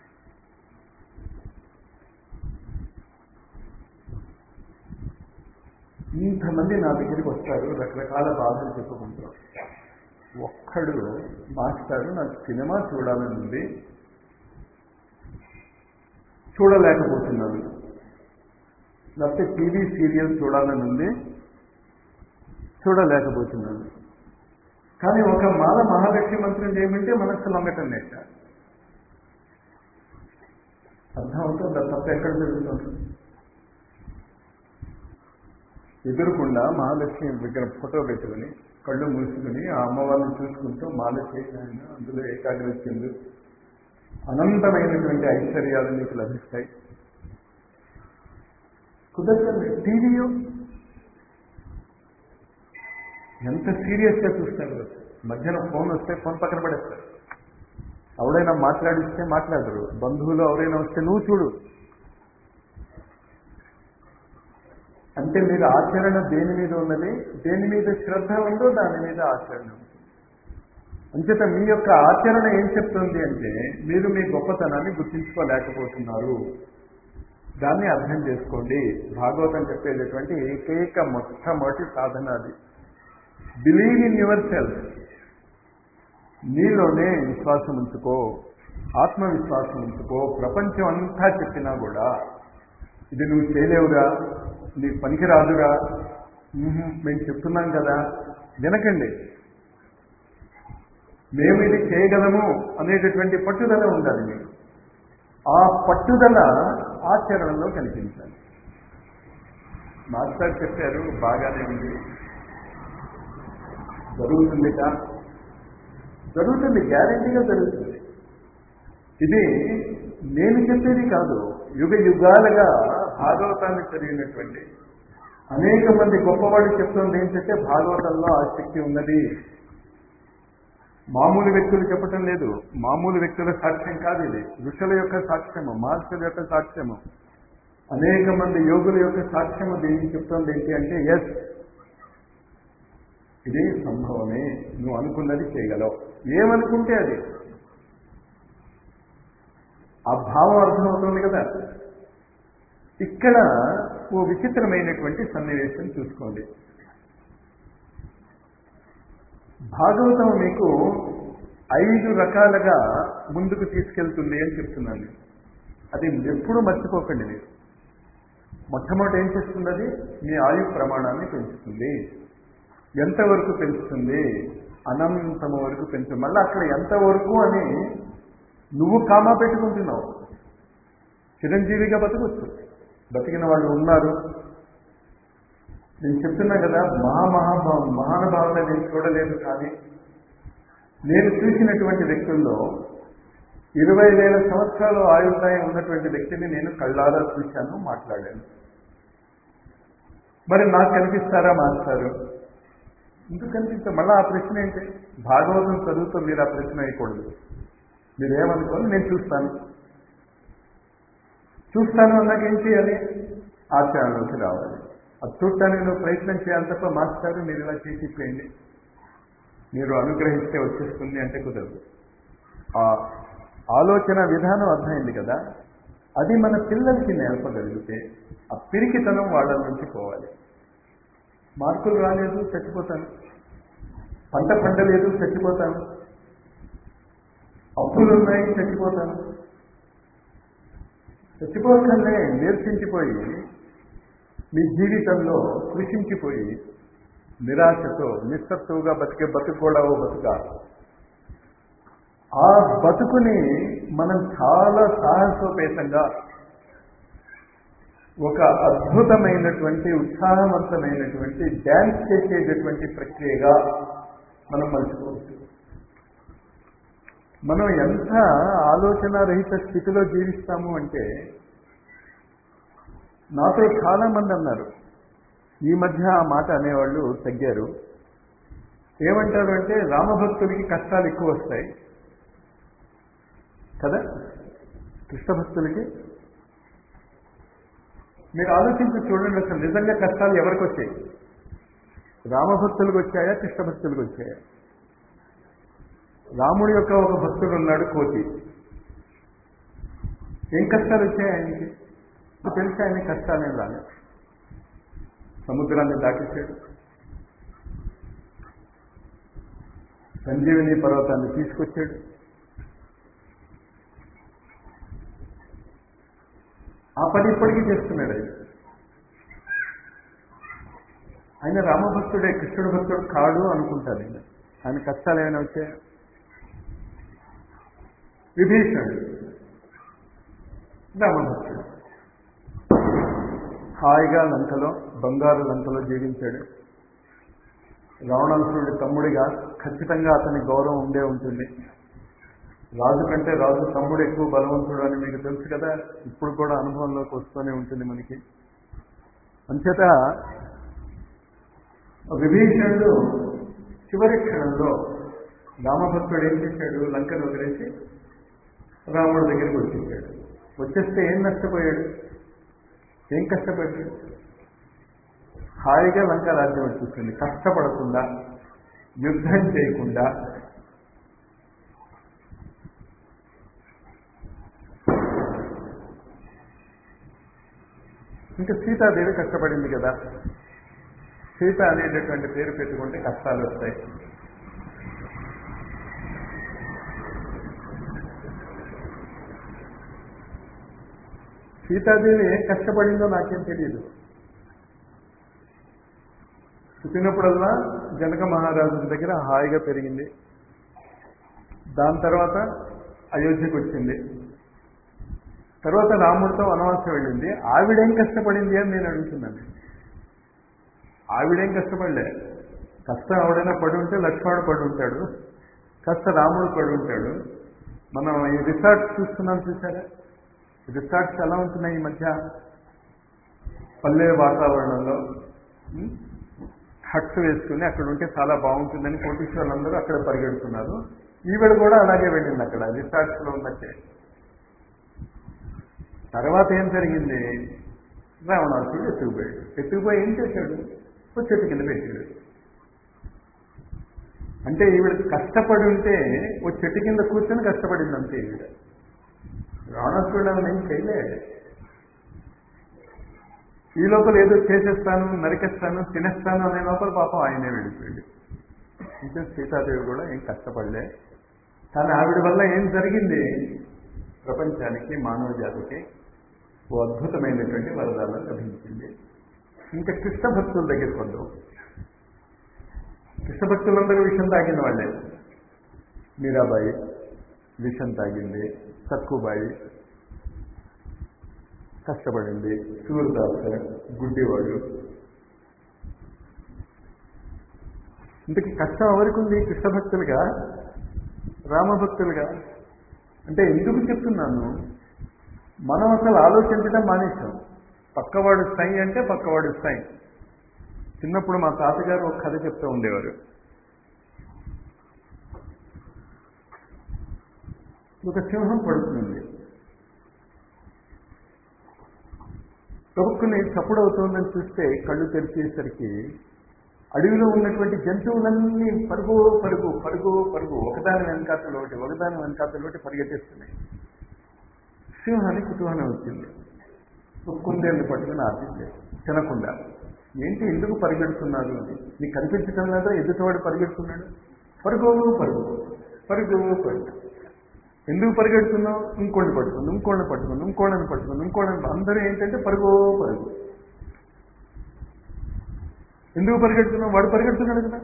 ఇంతమంది నా దగ్గరికి వస్తారు రకరకాల బాధలు చెప్పుకుంటారు ఒక్కడు మాస్టారు నాకు సినిమా చూడాలని ఉంది చూడలేకపోతున్నాను లేకపోతే టీవీ సీరియల్ చూడాలని ఉంది చూడలేకపోతున్నాను కానీ ఒక మాల మహాలక్ష్మి మంత్రం చేయమంటే మనస్సు లొంగటం లేక అర్థమవుతుందా తప్ప ఎక్కడ జరుగుతుంది ఎదురుకుండా మహాలక్ష్మి విగ్రహం ఫోటో పెట్టుకుని కళ్ళు మూసుకుని ఆ అమ్మవారిని చూసుకుంటూ మాల చేసిన అందులో ఏకాగ్రత చెందు అనంతమైనటువంటి ఐశ్వర్యాలు మీకు లభిస్తాయి కుదరదు టీవీయో ఎంత సీరియస్గా చూస్తారు మధ్యాహ్నం ఫోన్ వస్తే ఫోన్ పక్కన పడేస్తారు ఎవడైనా మాట్లాడిస్తే మాట్లాడరు బంధువులు ఎవరైనా వస్తే నువ్వు చూడు అంటే మీరు ఆచరణ దేని మీద ఉన్నది దేని మీద శ్రద్ధ ఉందో దాని మీద ఆచరణ ఉంది అంచేత మీ యొక్క ఆచరణ ఏం చెప్తుంది అంటే మీరు మీ గొప్పతనాన్ని గుర్తించుకోలేకపోతున్నారు దాన్ని అర్థం చేసుకోండి భాగవతం చెప్పేటటువంటి ఏకైక మొట్టమొదటి సాధన అది బిలీవ్ ఇన్ యువర్ సెల్ఫ్ నీలోనే విశ్వాసం ఉంచుకో ఆత్మవిశ్వాసం ఉంచుకో ప్రపంచం అంతా చెప్పినా కూడా ఇది నువ్వు చేయలేవురా నీకు పనికిరాదురా మేము చెప్తున్నాం కదా వినకండి మేము ఇది చేయగలము అనేటటువంటి పట్టుదల ఉండాలి మీకు ఆ పట్టుదల ఆచరణలో కనిపించాలి మాస్టర్ చెప్పారు బాగానే ఉంది జరుగుతుందిట జరుగుతుంది గ్యారంటీగా జరుగుతుంది ఇది నేను చెప్పేది కాదు యుగ యుగాలుగా భాగవతాన్ని చదివినటువంటి అనేక మంది గొప్పవాళ్ళు చెప్తుంది ఏంటంటే భాగవతంలో ఆ శక్తి ఉన్నది మామూలు వ్యక్తులు చెప్పటం లేదు మామూలు వ్యక్తుల సాక్ష్యం కాదు ఇది ఋషుల యొక్క సాక్ష్యము మహర్షుల యొక్క సాక్ష్యము అనేక మంది యోగుల యొక్క సాక్ష్యము దీనికి చెప్తుంది ఏంటి అంటే ఎస్ ఇది సంభవమే నువ్వు అనుకున్నది చేయగలవు ఏమనుకుంటే అది ఆ భావం అర్థమవుతుంది కదా ఇక్కడ ఓ విచిత్రమైనటువంటి సన్నివేశం చూసుకోండి భాగవతం మీకు ఐదు రకాలుగా ముందుకు తీసుకెళ్తుంది అని చెప్తున్నాను అది ఎప్పుడూ మర్చిపోకండి మీరు మొట్టమొదటి ఏం చేస్తుంది అది మీ ఆయు ప్రమాణాన్ని పెంచుతుంది ఎంతవరకు పెంచుతుంది అనంతము వరకు పెంచు మళ్ళీ అక్కడ ఎంతవరకు అని నువ్వు కామా పెట్టుకుంటున్నావు చిరంజీవిగా బతకొచ్చు బతికిన వాళ్ళు ఉన్నారు నేను చెప్తున్నా కదా మహామహా మహానుభావులు నేను చూడలేదు కానీ నేను చూసినటువంటి వ్యక్తుల్లో ఇరవై వేల సంవత్సరాలు ఆయుర్దాయం ఉన్నటువంటి వ్యక్తిని నేను కళ్ళారా చూశాను మాట్లాడాను మరి నాకు కనిపిస్తారా మాస్టారు ఎందుకు కనిపిస్తా మళ్ళీ ఆ ప్రశ్న ఏంటి భాగవతం చదువుతూ మీరు ఆ ప్రశ్న వేయకూడదు మీరు ఏమనుకోవాలి నేను చూస్తాను చూస్తాను అన్నాక ఏం చేయాలి ఆచరణలోకి రావాలి అది చూడటానికి నువ్వు ప్రయత్నం చేయాలి తప్ప మాస్టారు మీరు ఇలా చేసి ఇప్పేయండి మీరు అనుగ్రహిస్తే వచ్చేస్తుంది అంటే కుదరదు ఆ ఆలోచన విధానం అర్థమైంది కదా అది మన పిల్లలకి నేర్పగలిగితే ఆ పిరికితనం వాళ్ళ నుంచి పోవాలి మార్కులు రాలేదు చచ్చిపోతాను పంట పండలేదు చచ్చిపోతాను అప్పులు ఉన్నాయి చచ్చిపోతాను చచ్చిపోకనే నీరసించిపోయి మీ జీవితంలో కృషించిపోయి నిరాశతో నిస్సత్తువుగా బతికే బతుకు కూడా ఓ బతుక ఆ బతుకుని మనం చాలా సాహసోపేతంగా ఒక అద్భుతమైనటువంటి ఉత్సాహవంతమైనటువంటి డ్యాన్స్ చేసేటటువంటి ప్రక్రియగా మనం మలుచుకోవచ్చు మనం ఎంత ఆలోచన రహిత స్థితిలో జీవిస్తాము అంటే నాతో చాలా మంది అన్నారు ఈ మధ్య ఆ మాట అనేవాళ్ళు తగ్గారు ఏమంటారు అంటే రామభక్తులకి కష్టాలు ఎక్కువ వస్తాయి కదా కృష్ణ భక్తులకి మీరు ఆలోచించి చూడండి అసలు నిజంగా కష్టాలు ఎవరికి వచ్చాయి రామభక్తులకు వచ్చాయా కృష్ణ భక్తులకు వచ్చాయా రాముడి యొక్క ఒక భక్తుడు ఉన్నాడు కోతి ఏం కష్టాలు వచ్చాయి ఆయనకి ఇప్పుడు తెలిసి ఆయన కష్టాలేం రాలేదు సముద్రాన్ని దాటించాడు సంజీవిని పర్వతాన్ని తీసుకొచ్చాడు ఆ పని ఇప్పటికీ చేస్తున్నాడు ఆయన ఆయన రామభక్తుడే కృష్ణుడు భక్తుడు కాడు అనుకుంటారు ఆయన ఆయన కష్టాలు ఏమైనా వచ్చాయా విభీషణుడు రామభక్తుడు హాయిగా లంకలో బంగారు లంకలో జీవించాడు రావణాసురుడి తమ్ముడిగా ఖచ్చితంగా అతని గౌరవం ఉండే ఉంటుంది రాజు కంటే రాజు తమ్ముడు ఎక్కువ బలవంతుడు అని మీకు తెలుసు కదా ఇప్పుడు కూడా అనుభవంలోకి వస్తూనే ఉంటుంది మనకి అంచేత విభీషణుడు చివరి క్షణంలో రామభక్తుడు ఏం చేశాడు లంకను వదిలేసి రాముడి దగ్గరికి వచ్చేసాడు వచ్చేస్తే ఏం నష్టపోయాడు ఏం కష్టపడ్డాడు హాయిగా లంక రాజ్యం వచ్చేసింది కష్టపడకుండా యుద్ధం చేయకుండా ఇంకా సీతాదేవి కష్టపడింది కదా సీత అనేటటువంటి పేరు పెట్టుకుంటే కష్టాలు వస్తాయి సీతాదేవి ఏం కష్టపడిందో నాకేం తెలియదు పుట్టినప్పుడల్లా జనక మహారాజు దగ్గర హాయిగా పెరిగింది దాని తర్వాత అయోధ్యకు వచ్చింది తర్వాత రాముడితో వనవాసం వెళ్ళింది ఆవిడేం కష్టపడింది అని నేను అడుగుతున్నాను ఆవిడేం కష్టపడలే కష్టం ఎవడైనా పడి ఉంటే లక్ష్మణుడు పడి ఉంటాడు కష్ట రాముడు పడి ఉంటాడు మనం ఈ రిసార్ట్స్ చూస్తున్నాం చూసారా రిసార్ట్స్ ఎలా ఉంటున్నాయి ఈ మధ్య పల్లె వాతావరణంలో హట్స్ వేసుకుని అక్కడ ఉంటే చాలా బాగుంటుందని కోటీశ్వర్లందరూ అక్కడ పరిగెడుతున్నారు ఈవిడ కూడా అలాగే వెళ్ళింది అక్కడ రిసార్ట్స్ లో ఉన్నట్టే తర్వాత ఏం జరిగింది రావణాసుడు ఎత్తుకుపోయాడు ఎత్తుకుపోయి ఏం చేశాడు ఒక చెట్టు కింద పెట్టాడు అంటే ఈవిడ కష్టపడి ఉంటే ఓ చెట్టు కింద కూర్చొని కష్టపడింది అంతే ఈవిడ రావణాసుడు ఆమె ఏం చేయలేదు ఈ లోపల ఏదో చేసేస్తాను నరికేస్తాను తినేస్తాను అనే లోపల పాపం ఆయనే వెళ్ళిపోయాడు ఇంకా సీతాదేవి కూడా ఏం కష్టపడలే కానీ ఆవిడ వల్ల ఏం జరిగింది ప్రపంచానికి మానవ జాతికి ఓ అద్భుతమైనటువంటి వరదాలను లభించింది ఇంకా కృష్ణ భక్తుల దగ్గరికి వద్దాం కృష్ణ భక్తులందరూ విషయం తాగిన వాళ్ళే మీరాబాయి విషం తాగింది సక్కుబాయి కష్టపడింది సూర్యదాస్ గుడ్డివాడు ఇంతకీ కష్టం ఎవరికి ఉంది కృష్ణ భక్తులుగా రామభక్తులుగా అంటే ఎందుకు చెప్తున్నాను మనం అసలు ఆలోచించడం మానేశాం పక్కవాడు సై అంటే పక్కవాడు సై చిన్నప్పుడు మా తాతగారు ఒక కథ చెప్తూ ఉండేవారు ఒక సింహం పడుతుంది తొక్కుని చప్పుడు అవుతోందని చూస్తే కళ్ళు తెరిచేసరికి అడవిలో ఉన్నటువంటి జంతువులన్నీ పరుగు పరుగు పరుగు పరుగు ఒకదాని వెనకాతలు ఒకటి ఒకదాని వెనకాతలు ఒకటి పరిగెట్టేస్తున్నాయి సింహానికి కుతూహలం వచ్చింది కుందేళ్ళు పట్టుకుని ఆపింది తినకుండా ఏంటి ఎందుకు పరిగెడుతున్నారు అని నీకు కనిపించడం లేదా ఎదుటివాడు పరిగెడుతున్నాడు పరుగు పరుగు పరుగు పరుగు ఎందుకు పరిగెడుతున్నావు ఇంకోళ్ళని పట్టుకుంది ఇంకోళ్ళని పట్టుకుంది ఇంకోళ్ళని పట్టుకుంది ఇంకోళ్ళని అందరూ ఏంటంటే పరుగు పరుగు ఎందుకు పరిగెడుతున్నావు వాడు పరిగెడుతున్నాడు కదా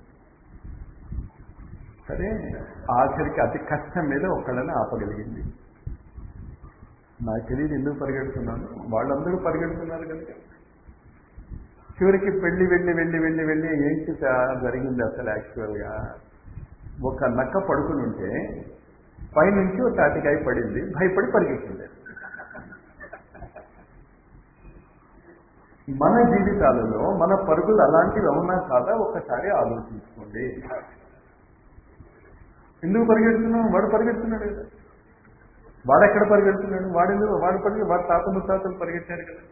సరే ఆఖరికి అతి కష్టం మీద ఒకళ్ళని ఆపగలిగింది నాకు తెలియదు ఎందుకు పరిగెడుతున్నాను వాళ్ళందరూ పరిగెడుతున్నారు కనుక చివరికి పెళ్లి వెళ్ళి వెళ్ళి వెళ్ళి వెళ్ళి ఏంటి జరిగింది అసలు యాక్చువల్గా ఒక నక్క పడుకుని ఉంటే పైనుంచి ఒక తాటికాయ పడింది భయపడి పరిగెత్తింది మన జీవితాలలో మన పరుగులు అలాంటివి అవునా కాదా ఒక్కసారి ఆలోచించుకోండి ఎందుకు పరిగెడుతున్నాం వాడు పరిగెడుతున్నాడు కదా వాడు ఎక్కడ పరిగెడుతున్నాడు వాడు ఎందుకు వాడు పరిగె వాడు తాత ముత్తాతలు పరిగెట్టారు కదా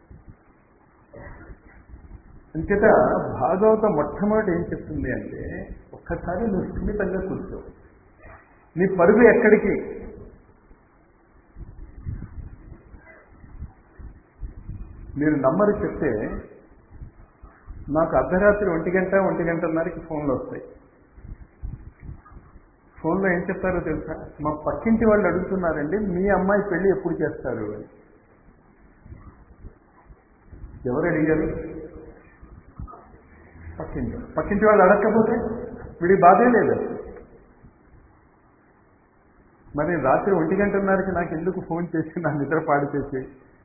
అంచేత భాగవత మొట్టమొదటి ఏం చెప్తుంది అంటే ఒక్కసారి నువ్వు సున్నితంగా కూర్చో నీ పరుగు ఎక్కడికి మీరు నమ్మరు చెప్తే నాకు అర్ధరాత్రి ఒంటి గంట ఒంటి గంటన్నరకి ఫోన్లు వస్తాయి ఫోన్లో ఏం చెప్తారో తెలుసా మా పక్కింటి వాళ్ళు అడుగుతున్నారండి మీ అమ్మాయి పెళ్లి ఎప్పుడు చేస్తారు అని ఎవరు అడిగారు పక్కింటి పక్కింటి వాళ్ళు అడగకపోతే వీడి బాధే లేదు మరి రాత్రి ఒంటి గంటన్నరకి నాకు ఎందుకు ఫోన్ చేసి నా నిద్ర పాడు చేసి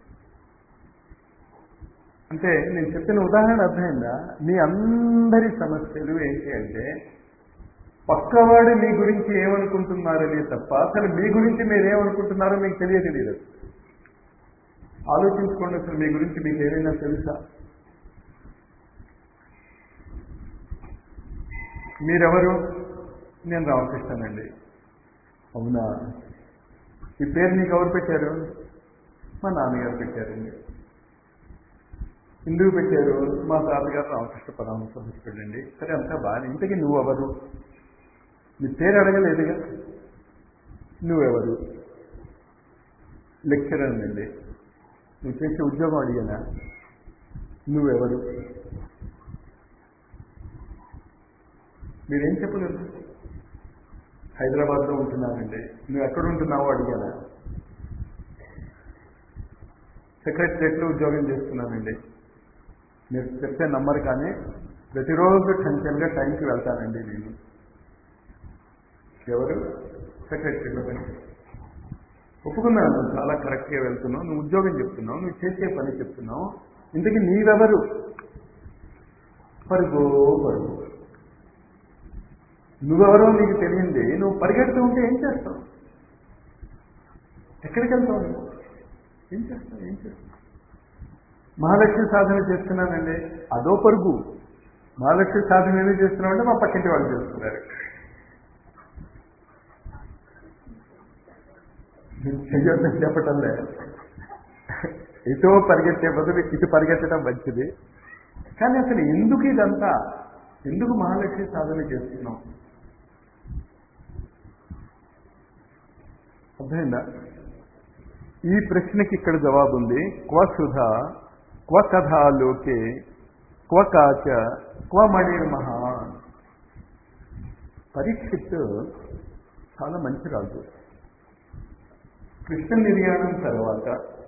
అంటే నేను చెప్పిన ఉదాహరణ అర్థమైందా మీ అందరి సమస్యలు ఏంటి అంటే పక్కవాడు మీ గురించి ఏమనుకుంటున్నారనే తప్ప అసలు మీ గురించి మీరు ఏమనుకుంటున్నారో మీకు తెలియదు ఆలోచించుకోండి అసలు మీ గురించి మీకు ఏమైనా తెలుసా మీరెవరు నేను రామకృష్ణనండి అవునా ఈ పేరు నీకు ఎవరు పెట్టారు మా నాన్నగారు పెట్టారండి ఎందుకు పెట్టారు మా తాతగారు రామకృష్ణ పరమహంస భక్తుడండి సరే అంతా బాగా ఇంతకీ నువ్వెవరు నీ పేరు అడగలేదుగా నువ్వెవరు లెక్చరర్ అండి నువ్వు చేసే ఉద్యోగం అడిగానా నువ్వెవరు మీరేం చెప్పగలరు హైదరాబాద్లో ఉంటున్నానండి నువ్వు ఎక్కడ ఉంటున్నావో అడిగానా సెక్రటరియట్లో ఉద్యోగం చేస్తున్నానండి మీరు చెప్తే నమ్మరు కానీ ప్రతిరోజు టెన్షన్గా టైంకి వెళ్తానండి నేను ఎవరు సెక్రటరీలో పని ఒప్పుకున్నాను నువ్వు చాలా కరెక్ట్గా వెళ్తున్నావు నువ్వు ఉద్యోగం చెప్తున్నావు నువ్వు చేసే పని చెప్తున్నావు ఇంతకీ నీవెవరు పరుగో పరుగు నువ్వెవరో నీకు తెలియంది నువ్వు పరిగెడుతూ ఉంటే ఏం చేస్తావు ఎక్కడికి వెళ్తావు నువ్వు ఏం చేస్తావు ఏం చేస్తావు మహాలక్ష్మి సాధన చేస్తున్నానండి అదో పరుగు మహాలక్ష్మి సాధన ఏమి చేస్తున్నామంటే మా పక్కింటి వాళ్ళు చేస్తున్నారు చెయ్యొద్దని చెప్పటంలే ఇటో పరిగెత్తే బదులు ఇటు పరిగెత్తడం మంచిది కానీ అసలు ఎందుకు ఇదంతా ఎందుకు మహాలక్ష్మి సాధన చేస్తున్నాం అర్థమైందా ఈ ప్రశ్నకి ఇక్కడ జవాబు ఉంది క్వ సుధ క్వ కథాలోకే క్వ కాచ క్వ మణిర్మహాన్ పరీక్షిత్ చాలా మంచి రాజు కృష్ణ నిర్యాణం తర్వాత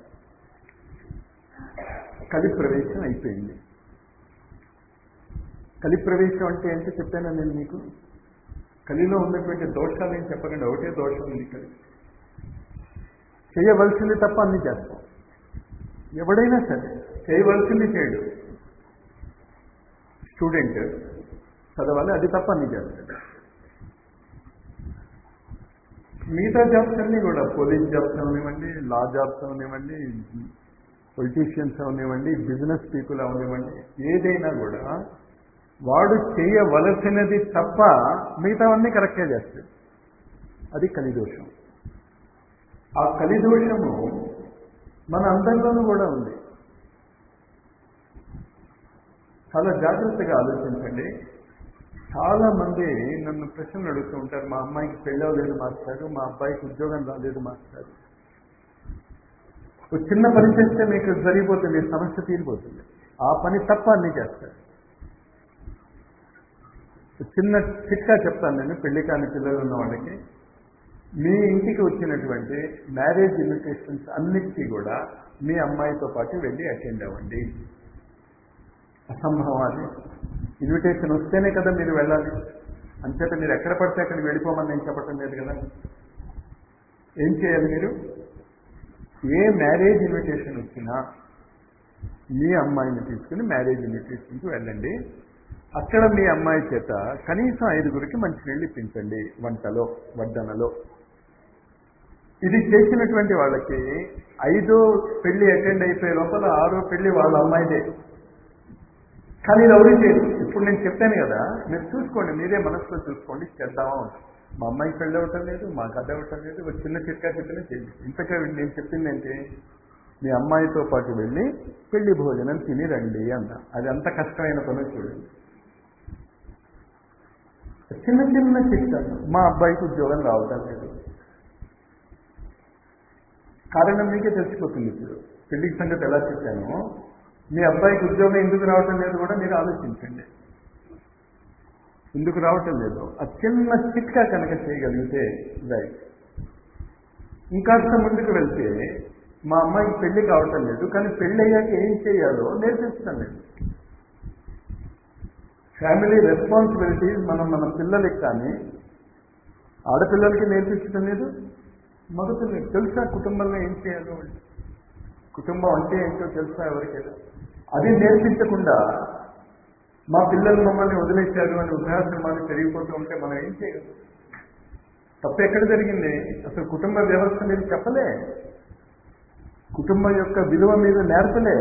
కలి ప్రవేశం అయిపోయింది కలి ప్రవేశం అంటే ఏంటో చెప్పాను నేను మీకు కలిలో ఉన్నటువంటి దోషాలు ఏం చెప్పకండి ఒకటే దోషం ఉంది కలి చేయవలసింది తప్ప అన్ని చేస్తాం ఎవడైనా సరే చేయవలసింది చేయడు స్టూడెంట్ చదవాలి అది తప్ప అన్ని చేస్తాడు మిగతా జాబ్స్ అన్నీ కూడా పోలీస్ జాబ్స్ అవనివ్వండి లా జాబ్స్ అవనివ్వండి పొలిటీషియన్స్ అవనివ్వండి బిజినెస్ పీపుల్ అవనివ్వండి ఏదైనా కూడా వాడు చేయవలసినది తప్ప మిగతావన్నీ కరెక్టే చేస్తాడు అది కలిదోషం ఆ కలిదోషము మన అందరిలోనూ కూడా ఉంది చాలా జాగ్రత్తగా ఆలోచించండి చాలా మంది నన్ను ప్రశ్నలు అడుగుతూ ఉంటారు మా అమ్మాయికి పెళ్ళి అవ్వలేదు మాస్టారు మా అబ్బాయికి ఉద్యోగం రాలేదు మాస్టారు ఒక చిన్న పని చేస్తే మీకు జరిగిపోతుంది సమస్య తీరిపోతుంది ఆ పని తప్ప అన్ని చేస్తారు చిన్న చిట్కా చెప్తాను నేను పెళ్లి కాని పిల్లలు ఉన్న వాళ్ళకి మీ ఇంటికి వచ్చినటువంటి మ్యారేజ్ ఇన్విటేషన్స్ అన్నిటికీ కూడా మీ అమ్మాయితో పాటు వెళ్ళి అటెండ్ అవ్వండి అసంభవాన్ని ఇన్విటేషన్ వస్తేనే కదా మీరు వెళ్ళాలి అంచేత మీరు ఎక్కడ పడితే అక్కడికి వెళ్ళిపోమని నేను చెప్పటం లేదు కదా ఏం చేయాలి మీరు ఏ మ్యారేజ్ ఇన్విటేషన్ వచ్చినా మీ అమ్మాయిని తీసుకుని మ్యారేజ్ ఇన్విటేషన్కి వెళ్ళండి అక్కడ మీ అమ్మాయి చేత కనీసం ఐదుగురికి మంచినీళ్ళు ఇప్పించండి వంటలో వడ్డనలో ఇది చేసినటువంటి వాళ్ళకి ఐదో పెళ్లి అటెండ్ అయిపోయే లోపల ఆరో పెళ్లి వాళ్ళ అమ్మాయిదే కానీ ఇది ఎవరు చేయదు ఇప్పుడు నేను చెప్పాను కదా మీరు చూసుకోండి మీరే మనసులో చూసుకోండి చేద్దామా ఉంటుంది మా అమ్మాయికి పెళ్ళి అవ్వటం లేదు మాకు అది అవ్వటం లేదు ఒక చిన్న చిట్కా చెప్పినా చేయండి ఇంతగా నేను చెప్పింది ఏంటి మీ అమ్మాయితో పాటు వెళ్ళి పెళ్లి భోజనం తిని రండి అన్న అది అంత కష్టమైన పని చూడండి చిన్న చిన్న చిట్కాలు మా అబ్బాయికి ఉద్యోగం రావటం లేదు కారణం మీకే తెలిసిపోతుంది ఇప్పుడు పెళ్లికి సంగతి ఎలా చెప్పానో మీ అబ్బాయికి ఉద్యోగం ఎందుకు రావటం లేదు కూడా మీరు ఆలోచించండి ఎందుకు రావటం లేదు ఆ చిన్న చిట్కా కనుక చేయగలిగితే రైట్ ఇంకాస్త ముందుకు వెళ్తే మా అమ్మాయికి పెళ్లి కావటం లేదు కానీ పెళ్లి అయ్యాక ఏం చేయాలో నేర్పించడం లేదు ఫ్యామిలీ రెస్పాన్సిబిలిటీస్ మనం మన పిల్లలకి కానీ ఆడపిల్లలకి నేర్పించడం లేదు మగపిల్లలకి తెలుసా కుటుంబంలో ఏం చేయాలో కుటుంబం అంటే ఏంటో తెలుసా ఎవరికైనా అది నేర్పించకుండా మా పిల్లలు మమ్మల్ని వదిలేశారు అని వృద్ధాశ్రమాలు పెరిగిపోతూ ఉంటే మనం ఏం చేయగలం తప్పు ఎక్కడ జరిగింది అసలు కుటుంబ వ్యవస్థ మీద చెప్పలే కుటుంబం యొక్క విలువ మీద నేర్పలే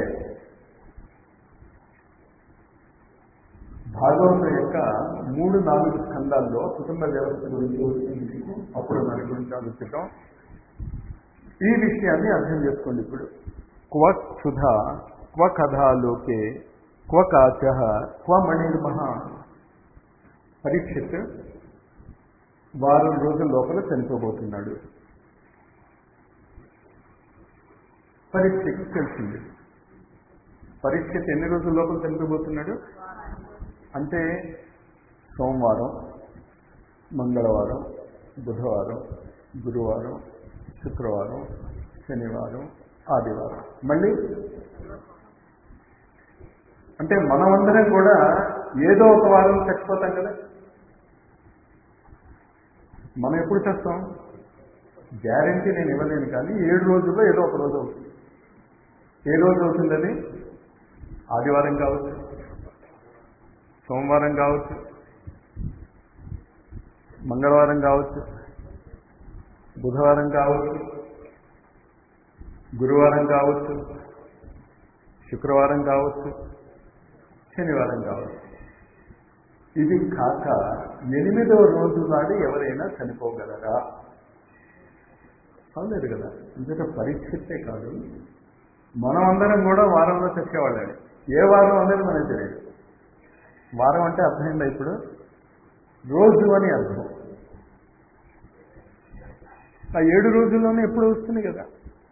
భాగవతం యొక్క మూడు నాలుగు స్కందాల్లో కుటుంబ వ్యవస్థ గురించి వచ్చింది అప్పుడు దాని గురించి ఆలోచిద్దాం ఈ విషయాన్ని అర్థం చేసుకోండి ఇప్పుడు క్వ క్షుధ క్వ కథాలోకే క్వ కాచ క్వ మణిర్మహ పరీక్షిత్ వారం రోజుల లోపల చనిపోబోతున్నాడు పరీక్షకు తెలిసింది పరీక్షకు ఎన్ని రోజుల లోపల చనిపోబోతున్నాడు అంటే సోమవారం మంగళవారం బుధవారం గురువారం శుక్రవారం శనివారం ఆదివారం మళ్ళీ అంటే మనమందరం కూడా ఏదో ఒక వారం చచ్చిపోతాం కదా మనం ఎప్పుడు చేస్తాం గ్యారంటీ నేను ఇవ్వలేను కానీ ఏడు రోజుల్లో ఏదో ఒక రోజు అవుతుంది ఏ రోజు అవుతుంది అది ఆదివారం కావచ్చు సోమవారం కావచ్చు మంగళవారం కావచ్చు బుధవారం కావచ్చు గురువారం కావచ్చు శుక్రవారం కావచ్చు శనివారం కావచ్చు ఇది కాక ఎనిమిదవ రోజు నాడు ఎవరైనా చనిపోగలరా అవలేదు కదా ఇంకొక పరీక్షితే కాదు మనం అందరం కూడా వారంలో చచ్చేవాళ్ళే ఏ వారం అనేది మనకు తెలియదు వారం అంటే అర్థమైందా ఇప్పుడు రోజు అని అర్థం ఆ ఏడు రోజుల్లోనే ఎప్పుడు వస్తుంది కదా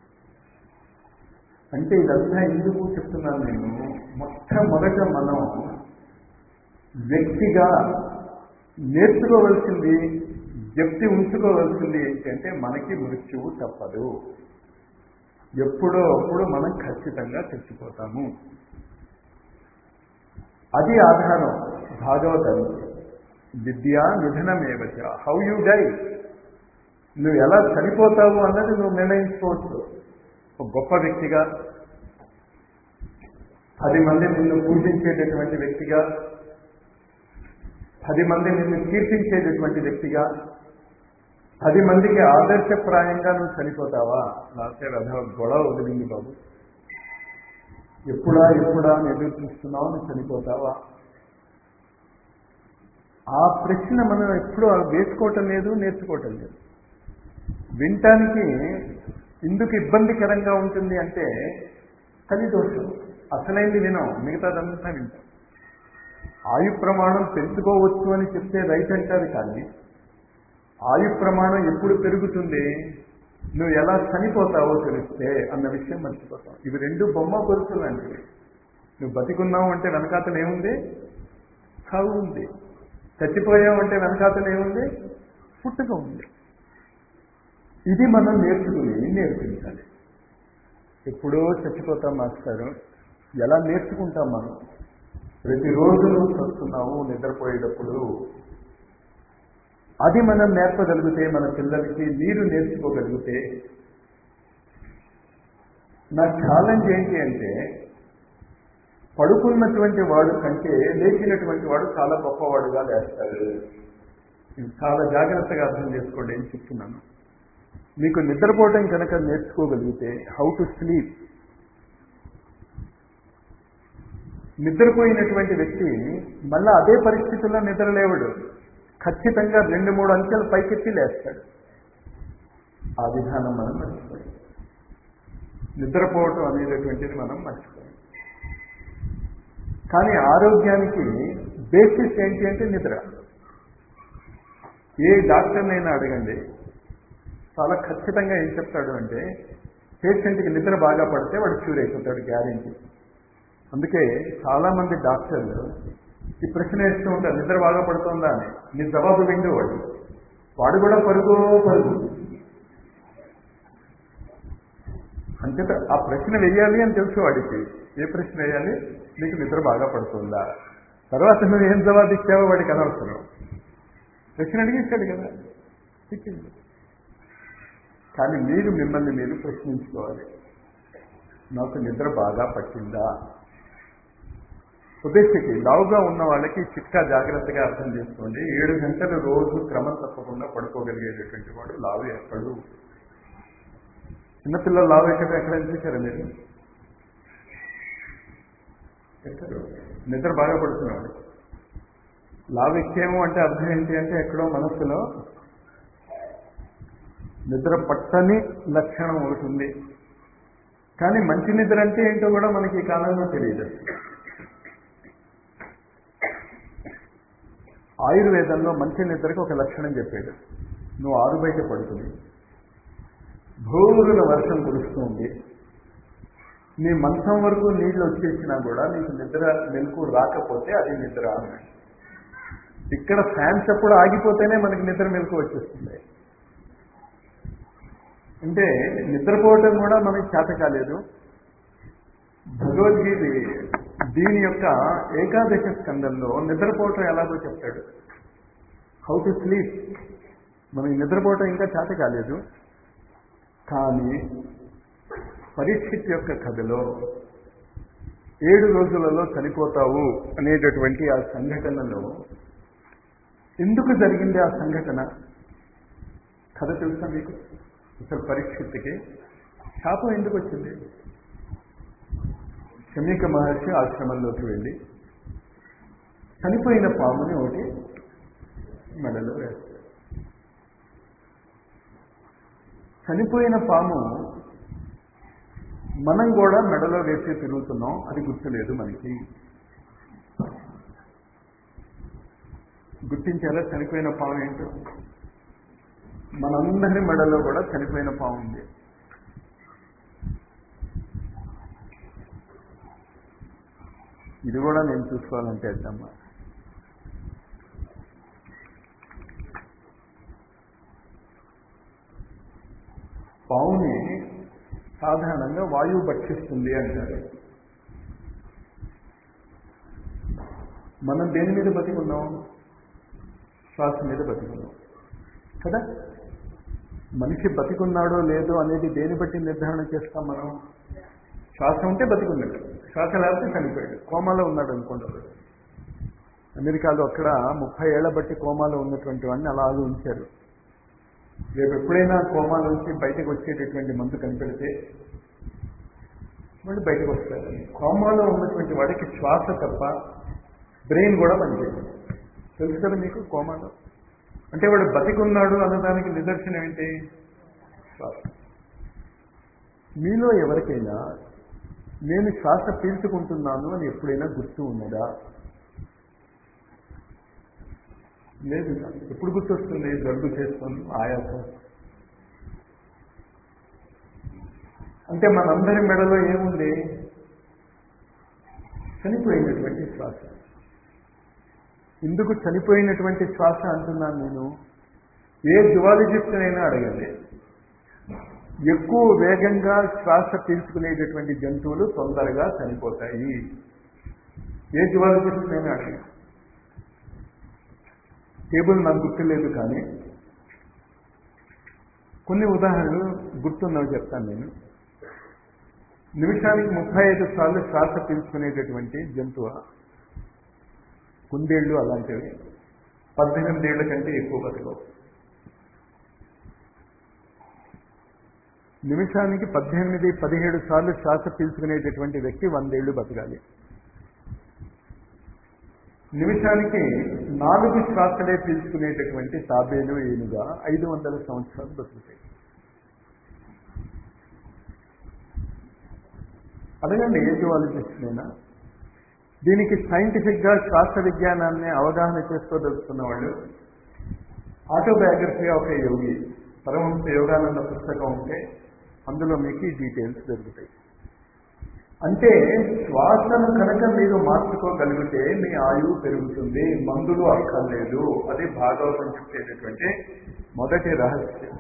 అంటే ఇదంతా ఎందుకు చెప్తున్నాను నేను మొట్టమొదట మనం వ్యక్తిగా నేర్చుకోవలసింది జప్తి ఉంచుకోవాల్సింది ఏంటంటే మనకి మృత్యువు తప్పదు ఎప్పుడో అప్పుడు మనం ఖచ్చితంగా చచ్చిపోతాము అది ఆధారం భాగవతానికి విద్య నిధనమేవచ హౌ యు డై నువ్వు ఎలా చనిపోతావు అన్నది నువ్వు నిర్ణయించుకోవచ్చు ఒక గొప్ప వ్యక్తిగా పది మంది నిన్ను పూజించేటటువంటి వ్యక్తిగా పది మంది నిన్ను కీర్తించేటటువంటి వ్యక్తిగా పది మందికి ఆదర్శప్రాయంగా నువ్వు చనిపోతావా నాకే రథ గొడవ వదిలింది బాబు ఎప్పుడా ఎప్పుడా అని ఎదురు చూస్తున్నావు నువ్వు చనిపోతావా ఆ ప్రశ్న మనం ఎప్పుడూ వేసుకోవటం లేదు నేర్చుకోవటం లేదు వినటానికి ఎందుకు ఇబ్బందికరంగా ఉంటుంది అంటే కలిదోషం అసలైంది వినం మిగతాదంతా వింటాం ఆయు ప్రమాణం పెంచుకోవచ్చు అని చెప్తే రైట్ అంటారు కానీ ఆయు ప్రమాణం ఎప్పుడు పెరుగుతుంది నువ్వు ఎలా చనిపోతావో తెలిస్తే అన్న విషయం మర్చిపోతావు ఇవి రెండు బొమ్మ కొలుసులు లాంటివి నువ్వు బతికున్నావు అంటే వెనకాతలు ఏముంది చావు ఉంది చచ్చిపోయావు అంటే వెనకాతలు ఏముంది పుట్టుక ఉంది ఇది మనం నేర్చుకుని నేర్పించాలి ఎప్పుడో చచ్చిపోతాం మాస్టారు ఎలా నేర్చుకుంటాం మనం ప్రతిరోజు నువ్వు చస్తున్నావు నిద్రపోయేటప్పుడు అది మనం నేర్పగలిగితే మన పిల్లలకి మీరు నేర్చుకోగలిగితే నా ఛాలెంజ్ ఏంటి అంటే పడుకున్నటువంటి వాడు కంటే లేచినటువంటి వాడు చాలా గొప్పవాడుగా లేస్తాడు ఇది చాలా జాగ్రత్తగా అర్థం చేసుకోండి ఏం చెప్తున్నాను మీకు నిద్రపోవటం కనుక నేర్చుకోగలిగితే హౌ టు స్లీప్ నిద్రపోయినటువంటి వ్యక్తి మళ్ళా అదే పరిస్థితుల్లో నిద్రలేవడు ఖచ్చితంగా రెండు మూడు అంకెలు పైకెత్తి లేస్తాడు ఆ విధానం మనం మర్చిపోయాం నిద్రపోవటం అనేటటువంటిది మనం మర్చిపోయాం కానీ ఆరోగ్యానికి బేసిస్ ఏంటి అంటే నిద్ర ఏ డాక్టర్నైనా అడగండి చాలా ఖచ్చితంగా ఏం చెప్తాడు అంటే పేషెంట్కి నిద్ర బాగా పడితే వాడు క్యూర్ అయిపోతాడు గ్యారెంటీ అందుకే చాలా మంది డాక్టర్లు ఈ ప్రశ్న వేస్తూ ఉంటారు నిద్ర బాగా పడుతుందా అని నీ జవాబు విండు వాడు వాడు కూడా పరుగు పరుగు అంచేత ఆ ప్రశ్న వేయాలి అని తెలుసు వాడికి ఏ ప్రశ్న వేయాలి నీకు నిద్ర బాగా పడుతుందా తర్వాత నువ్వు ఏం జవాబు ఇచ్చావో వాడికి అనవసరం ప్రశ్న అడిగిస్తాడు కదా ఇచ్చింది కానీ మీరు మిమ్మల్ని మీరు ప్రశ్నించుకోవాలి నాకు నిద్ర బాగా పట్టిందా ఉద్దేశకి లావుగా ఉన్న వాళ్ళకి చిట్కా జాగ్రత్తగా అర్థం చేసుకోండి ఏడు గంటలు రోజు క్రమం తప్పకుండా పడుకోగలిగేటటువంటి వాడు లావు ఎక్కడు చిన్నపిల్లలు లావు ఎక్కడ ఎక్కడ చూసారా మీరు ఎక్కడ నిద్ర బాగా పడుతున్నాడు లావు ఎక్కేమో అంటే అర్థం ఏంటి అంటే ఎక్కడో మనస్సులో నిద్ర పట్టని లక్షణం ఒకటి ఉంది కానీ మంచి నిద్ర అంటే ఏంటో కూడా మనకి ఈ కాలంలో తెలియదు ఆయుర్వేదంలో మంచి నిద్రకి ఒక లక్షణం చెప్పాడు నువ్వు ఆరు బయట పడుతుంది భూముల వర్షం కురుస్తుంది నీ మంచం వరకు నీళ్లు వచ్చేసినా కూడా నీకు నిద్ర మెలకు రాకపోతే అది నిద్ర అన్నాడు ఇక్కడ ఫ్యాన్స్ ఎప్పుడు ఆగిపోతేనే మనకి నిద్ర మెలకు వచ్చేస్తుంది అంటే నిద్రపోవటం కూడా మనకి చేత కాలేదు భగవద్గీత దీని యొక్క ఏకాదశ స్కందంలో నిద్రపోవటం ఎలాగో చెప్తాడు హౌ టు స్లీప్ మనకి నిద్రపోవటం ఇంకా చేత కాలేదు కానీ పరీక్షిత్ యొక్క కథలో ఏడు రోజులలో చనిపోతావు అనేటటువంటి ఆ సంఘటనలో ఎందుకు జరిగింది ఆ సంఘటన కథ తెలుసా మీకు అసలు పరీక్షిత్తుకి శాపం ఎందుకు వచ్చింది శమీక మహర్షి ఆశ్రమంలోకి వెళ్ళి చనిపోయిన పాముని ఒకటి మెడలో వేస్తాడు చనిపోయిన పాము మనం కూడా మెడలో వేసి తిరుగుతున్నాం అది గుర్తులేదు మనకి గుర్తించారా చనిపోయిన పాము ఏంటో మనందరి మెడలో కూడా చనిపోయిన పాము ఉంది ఇది కూడా నేను చూసుకోవాలంటే అద్దమ్మా పావుని సాధారణంగా వాయువు భక్షిస్తుంది అంటారు మనం దేని మీద బతికున్నాం శ్వాస మీద బతికున్నాం కదా మనిషి బతికున్నాడో లేదో అనేది దేని బట్టి నిర్ధారణ చేస్తాం మనం శ్వాస ఉంటే బతికున్నాడు శ్వాస లేకపోతే చనిపోయాడు కోమాలో ఉన్నాడు అనుకుంటారు అమెరికాలో అక్కడ ముప్పై ఏళ్ల బట్టి కోమాలో ఉన్నటువంటి వాడిని అలాగే ఉంచారు రేపు ఎప్పుడైనా కోమాలో నుంచి బయటకు వచ్చేటటువంటి మందు కనిపెడితే మళ్ళీ బయటకు వస్తారు కోమాలో ఉన్నటువంటి వాడికి శ్వాస తప్ప బ్రెయిన్ కూడా పనిచేయదు తెలుసు కదా మీకు కోమాలో అంటే వాడు బతికున్నాడు అన్నదానికి నిదర్శనం ఏంటి శ్వాస మీలో ఎవరికైనా నేను శ్వాస పీల్చుకుంటున్నాను అని ఎప్పుడైనా గుర్తు ఉన్నదా లేదు ఎప్పుడు గుర్తొస్తుంది జలుబు చేస్తుంది ఆయాసం అంటే మనందరి మెడలో ఏముంది చనిపోయినటువంటి శ్వాస ఎందుకు చనిపోయినటువంటి శ్వాస అంటున్నాను నేను ఏ జువాలజిస్ట్ అయినా అడగండి ఎక్కువ వేగంగా శ్వాస పీల్చుకునేటటువంటి జంతువులు తొందరగా చనిపోతాయి ఏ జువాలజిస్ట్ అయినా అడగండి టేబుల్ నాకు గుర్తులేదు కానీ కొన్ని ఉదాహరణలు గుర్తున్నవి చెప్తాను నేను నిమిషానికి ముప్పై ఐదు సార్లు శ్వాస పీల్చుకునేటటువంటి జంతువు కుందేళ్లు అలాంటివి పద్దెనిమిదేళ్ల కంటే ఎక్కువ బతకవు నిమిషానికి పద్దెనిమిది పదిహేడు సార్లు శ్వాస పీల్చుకునేటటువంటి వ్యక్తి వందేళ్లు బతకాలి నిమిషానికి నాలుగు శ్వాసలే పీల్చుకునేటటువంటి తాబేలు ఏనుగా ఐదు వందల సంవత్సరాలు బతుకుతాయి అడగండి ఏ జువాలజిస్ట్నైనా దీనికి సైంటిఫిక్గా శ్వాస విజ్ఞానాన్ని అవగాహన చేసుకోదలుచుకున్న వాళ్ళు autobiography of a yogi Paramahansa Yogananda పుస్తకం ఉంటే అందులో మీకు ఈ డీటెయిల్స్ దొరుకుతాయి అంటే శ్వాసను కనుక మీరు మార్చుకోగలిగితే మీ ఆయువు పెరుగుతుంది మందులు అక్కర్లేదు అది భాగవతం చెప్పేటటువంటి మొదటి రహస్యం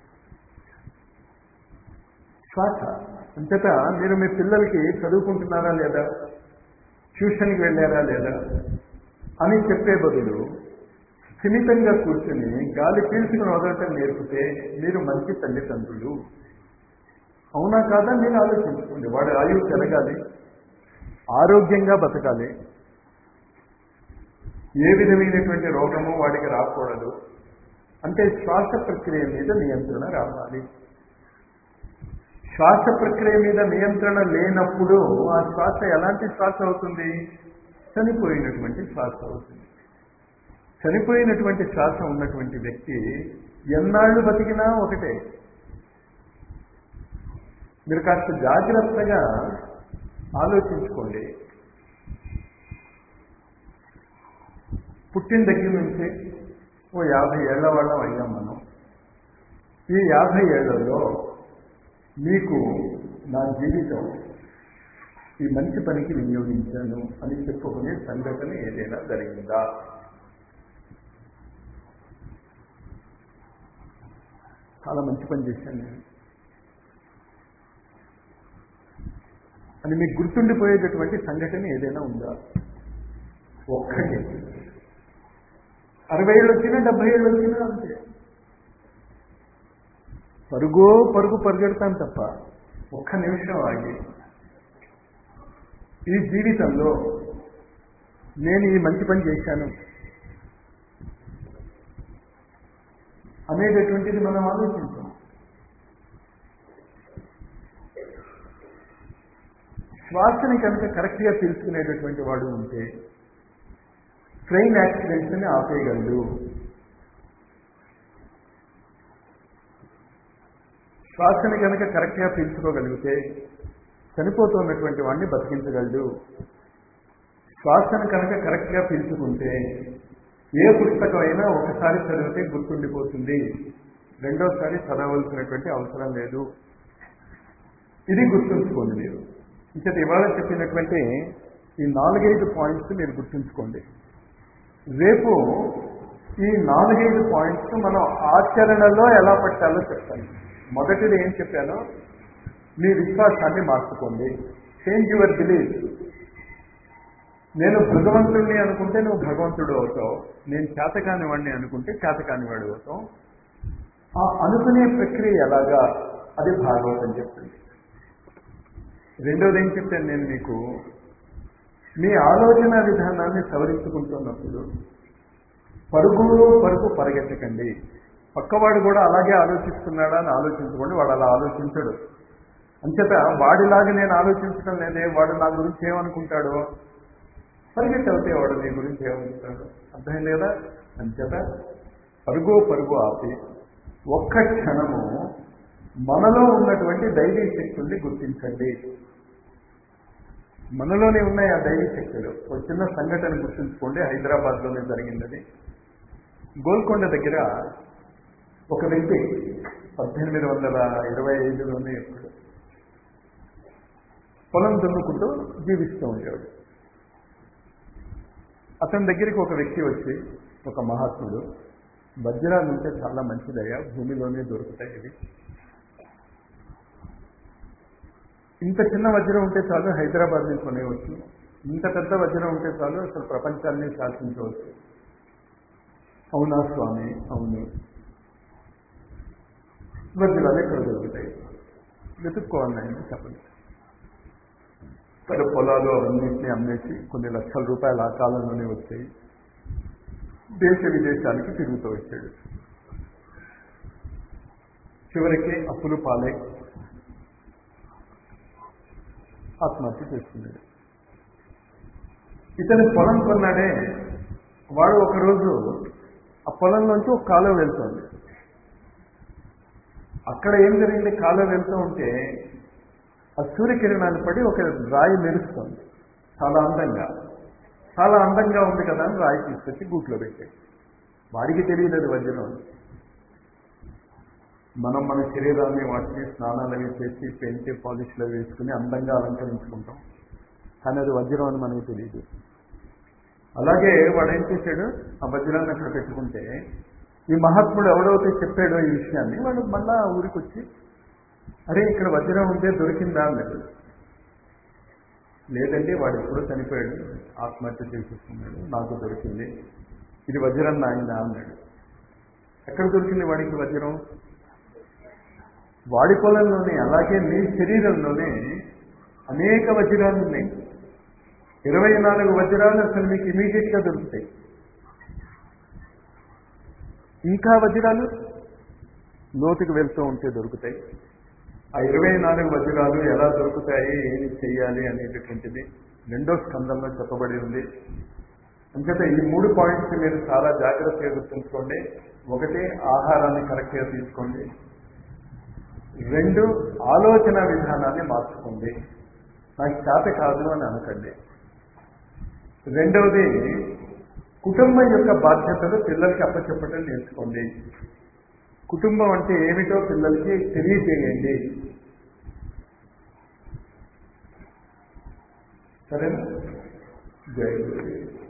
శ్వాస అంతటా మీరు మీ పిల్లలకి చదువుకుంటున్నారా లేదా ట్యూషన్కి వెళ్ళారా లేదా అని చెప్పే బదులు స్థిమితంగా కూర్చుని గాలి పీల్చుకుని వదలటం నేర్పితే మీరు మంచి తల్లిదండ్రులు అవునా కాదా మీరు ఆలోచించుకోండి వాడి ఆయువు పెరగాలి ఆరోగ్యంగా బతకాలి ఏ విధమైనటువంటి రోగము వాడికి రాకూడదు అంటే శ్వాస ప్రక్రియ మీద నియంత్రణ రావాలి శ్వాస ప్రక్రియ మీద నియంత్రణ లేనప్పుడు ఆ శ్వాస ఎలాంటి శ్వాస అవుతుంది చనిపోయినటువంటి శ్వాస అవుతుంది చనిపోయినటువంటి శ్వాస ఉన్నటువంటి వ్యక్తి ఎన్నాళ్ళు బతికినా ఒకటే మీరు కాస్త జాగ్రత్తగా ఆలోచించుకోండి పుట్టిన దగ్గర నుంచి ఓ యాభై ఏళ్ల వాళ్ళం అయ్యాం మనం ఈ యాభై ఏళ్లలో మీకు నా జీవితం ఈ మంచి పనికి వినియోగించాను అని చెప్పుకునే సంఘటన ఏదైనా జరిగిందా చాలా మంచి పని చేశాను నేను అని మీకు గుర్తుండిపోయేటటువంటి సంఘటన ఏదైనా ఉందా ఒక్కటి అరవై ఏళ్ళు వచ్చినా డెబ్బై ఏళ్ళు వచ్చినా అంతే పరుగో పరుగు పరిగెడతాను తప్ప ఒక్క నిమిషం ఆగి ఈ జీవితంలో నేను ఈ మంచి పని చేశాను అనేటటువంటిది మనం ఆలోచించాం శ్వాసని కనుక కరెక్ట్గా తెలుసుకునేటటువంటి వాడు ఉంటే ట్రైన్ యాక్సిడెంట్స్ని ఆపేయగలడు శ్వాసని కనుక కరెక్ట్గా పీల్చుకోగలిగితే చనిపోతున్నటువంటి వాడిని బతికించగలడు శ్వాసను కనుక కరెక్ట్గా పీల్చుకుంటే ఏ పుస్తకమైనా ఒకసారి చదివితే గుర్తుండిపోతుంది రెండోసారి చదవలసినటువంటి అవసరం లేదు ఇది గుర్తుంచుకోండి మీరు ఇంకటి ఇవాళ చెప్పినటువంటి ఈ నాలుగైదు పాయింట్స్ మీరు గుర్తుంచుకోండి రేపు ఈ నాలుగైదు పాయింట్స్ మనం ఆచరణలో ఎలా పెట్టాలో చెప్తాను మొదటిది ఏం చెప్పానో మీ విశ్వాసాన్ని మార్చుకోండి చేంజ్ యువర్ బిలీఫ్ నేను భగవంతుడిని అనుకుంటే నువ్వు భగవంతుడు అవుతావు నేను చేతకాని వాడిని అనుకుంటే చేతకాని వాడు అవుతావు ఆ అనుకునే ప్రక్రియ ఎలాగా అది భాగవతం చెప్తుంది రెండోది ఏం చెప్పాను నేను మీకు మీ ఆలోచన విధానాన్ని సవరించుకుంటున్నప్పుడు పరుగు పరుగు పరిగెత్తకండి పక్కవాడు కూడా అలాగే ఆలోచిస్తున్నాడా అని ఆలోచించుకోండి వాడు అలా ఆలోచించడు అంచేత వాడిలాగా నేను ఆలోచించడం లేదే వాడు నా గురించి ఏమనుకుంటాడో పరిగెత్తి అవుతే వాడు నీ గురించి ఏమనుకుంటాడు అర్థం లేదా అంచేత పరుగు పరుగు ఆపి ఒక్క క్షణము మనలో ఉన్నటువంటి దైవీ శక్తుల్ని గుర్తించండి మనలోనే ఉన్నాయి ఆ దైవీ శక్తులు ఒక చిన్న సంఘటన గుర్తుంచుకోండి హైదరాబాద్లోనే జరిగిందని గోల్కొండ దగ్గర ఒక వ్యక్తి పద్దెనిమిది వందల ఇరవై ఐదులోనే ఎప్పుడు పొలం దున్నుకుంటూ జీవిస్తూ ఉండేవాడు అతని దగ్గరికి ఒక వ్యక్తి వచ్చి ఒక మహాత్ముడు వజ్రాలు ఉంటే చాలా మంచిదయ్యా భూమిలోనే దొరుకుతాయి ఇవి ఇంత చిన్న వజ్రం ఉంటే చాలు హైదరాబాద్ నుంచి కొనేవచ్చు ఇంత పెద్ద వజ్రం ఉంటే చాలు అసలు ప్రపంచాన్ని శాసించవచ్చు అవునా స్వామి అవును వజ్రాలు ఎక్కడ దొరుకుతాయి వెతుక్కోవాలి ఆయన చెప్పండి తన పొలాలు అవన్నింటినీ అమ్మేసి కొన్ని లక్షల రూపాయలు ఆ కాలంలోనే వచ్చాయి దేశ విదేశాలకి తిరుగుతూ వచ్చాడు చివరికి అప్పులు పాలై ఆత్మహత్య చేసుకున్నాడు ఇతని పొలం కొన్నాడే వాడు ఒకరోజు ఆ పొలంలోంచి ఒక కాలువ వెళ్తోంది అక్కడ ఏం జరిగింది కాలువ వెళ్తూ ఉంటే ఆ సూర్యకిరణాలు పడి ఒక రాయి మెరుస్తుంది చాలా అందంగా చాలా అందంగా ఉంది కదా అని రాయి తీసుకొచ్చి గూట్లో పెట్టాడు వాడికి తెలియదు అది వజ్రం మనం మన శరీరాన్ని వాటిని స్నానాలు అవి చేసి పెయింట్ పాలిష్లు అవి వేసుకుని అందంగా అలంకరించుకుంటాం కానీ అది వజ్రం అని మనకు తెలియదు అలాగే వాడు ఏం చేశాడు ఆ వజ్రాన్ని అక్కడ పెట్టుకుంటే ఈ మహాత్ముడు ఎవడైతే చెప్పాడో ఈ విషయాన్ని వాడు మళ్ళా ఊరికి వచ్చి అరే ఇక్కడ వజ్రం ఉంటే దొరికిందా అన్నాడు లేదంటే వాడు ఎప్పుడో చనిపోయాడు ఆత్మహత్య చేసేసుకున్నాడు నాకు దొరికింది ఇది వజ్రం నాయన అన్నాడు ఎక్కడ దొరికింది వాడికి వజ్రం వాడి పొలంలోనే అలాగే మీ శరీరంలోనే అనేక వజ్రాలు ఉన్నాయి ఇరవై నాలుగు వజ్రాలు అసలు మీకు ఇమీడియట్ గా దొరుకుతాయి ఇంకా వజ్రాలు లోతుకు వెళ్తూ ఉంటే దొరుకుతాయి ఆ ఇరవై నాలుగు వజ్రాలు ఎలా దొరుకుతాయి ఏమి చెయ్యాలి అనేటటువంటిది రెండో స్కందంలో చెప్పబడి ఉంది అంచేత ఈ మూడు పాయింట్స్ మీరు చాలా జాగ్రత్తగా గుర్తుంచుకోండి ఒకటి ఆహారాన్ని కరెక్ట్గా తీసుకోండి రెండు ఆలోచన విధానాన్ని మార్చుకోండి నాకు చేత కాదు అని అనకండి రెండవది కుటుంబం యొక్క బాధ్యతలు పిల్లలకి అప్పచెప్పటం నేర్చుకోండి కుటుంబం అంటే ఏమిటో పిల్లలకి తెలియజేయండి సరేనా జై గురు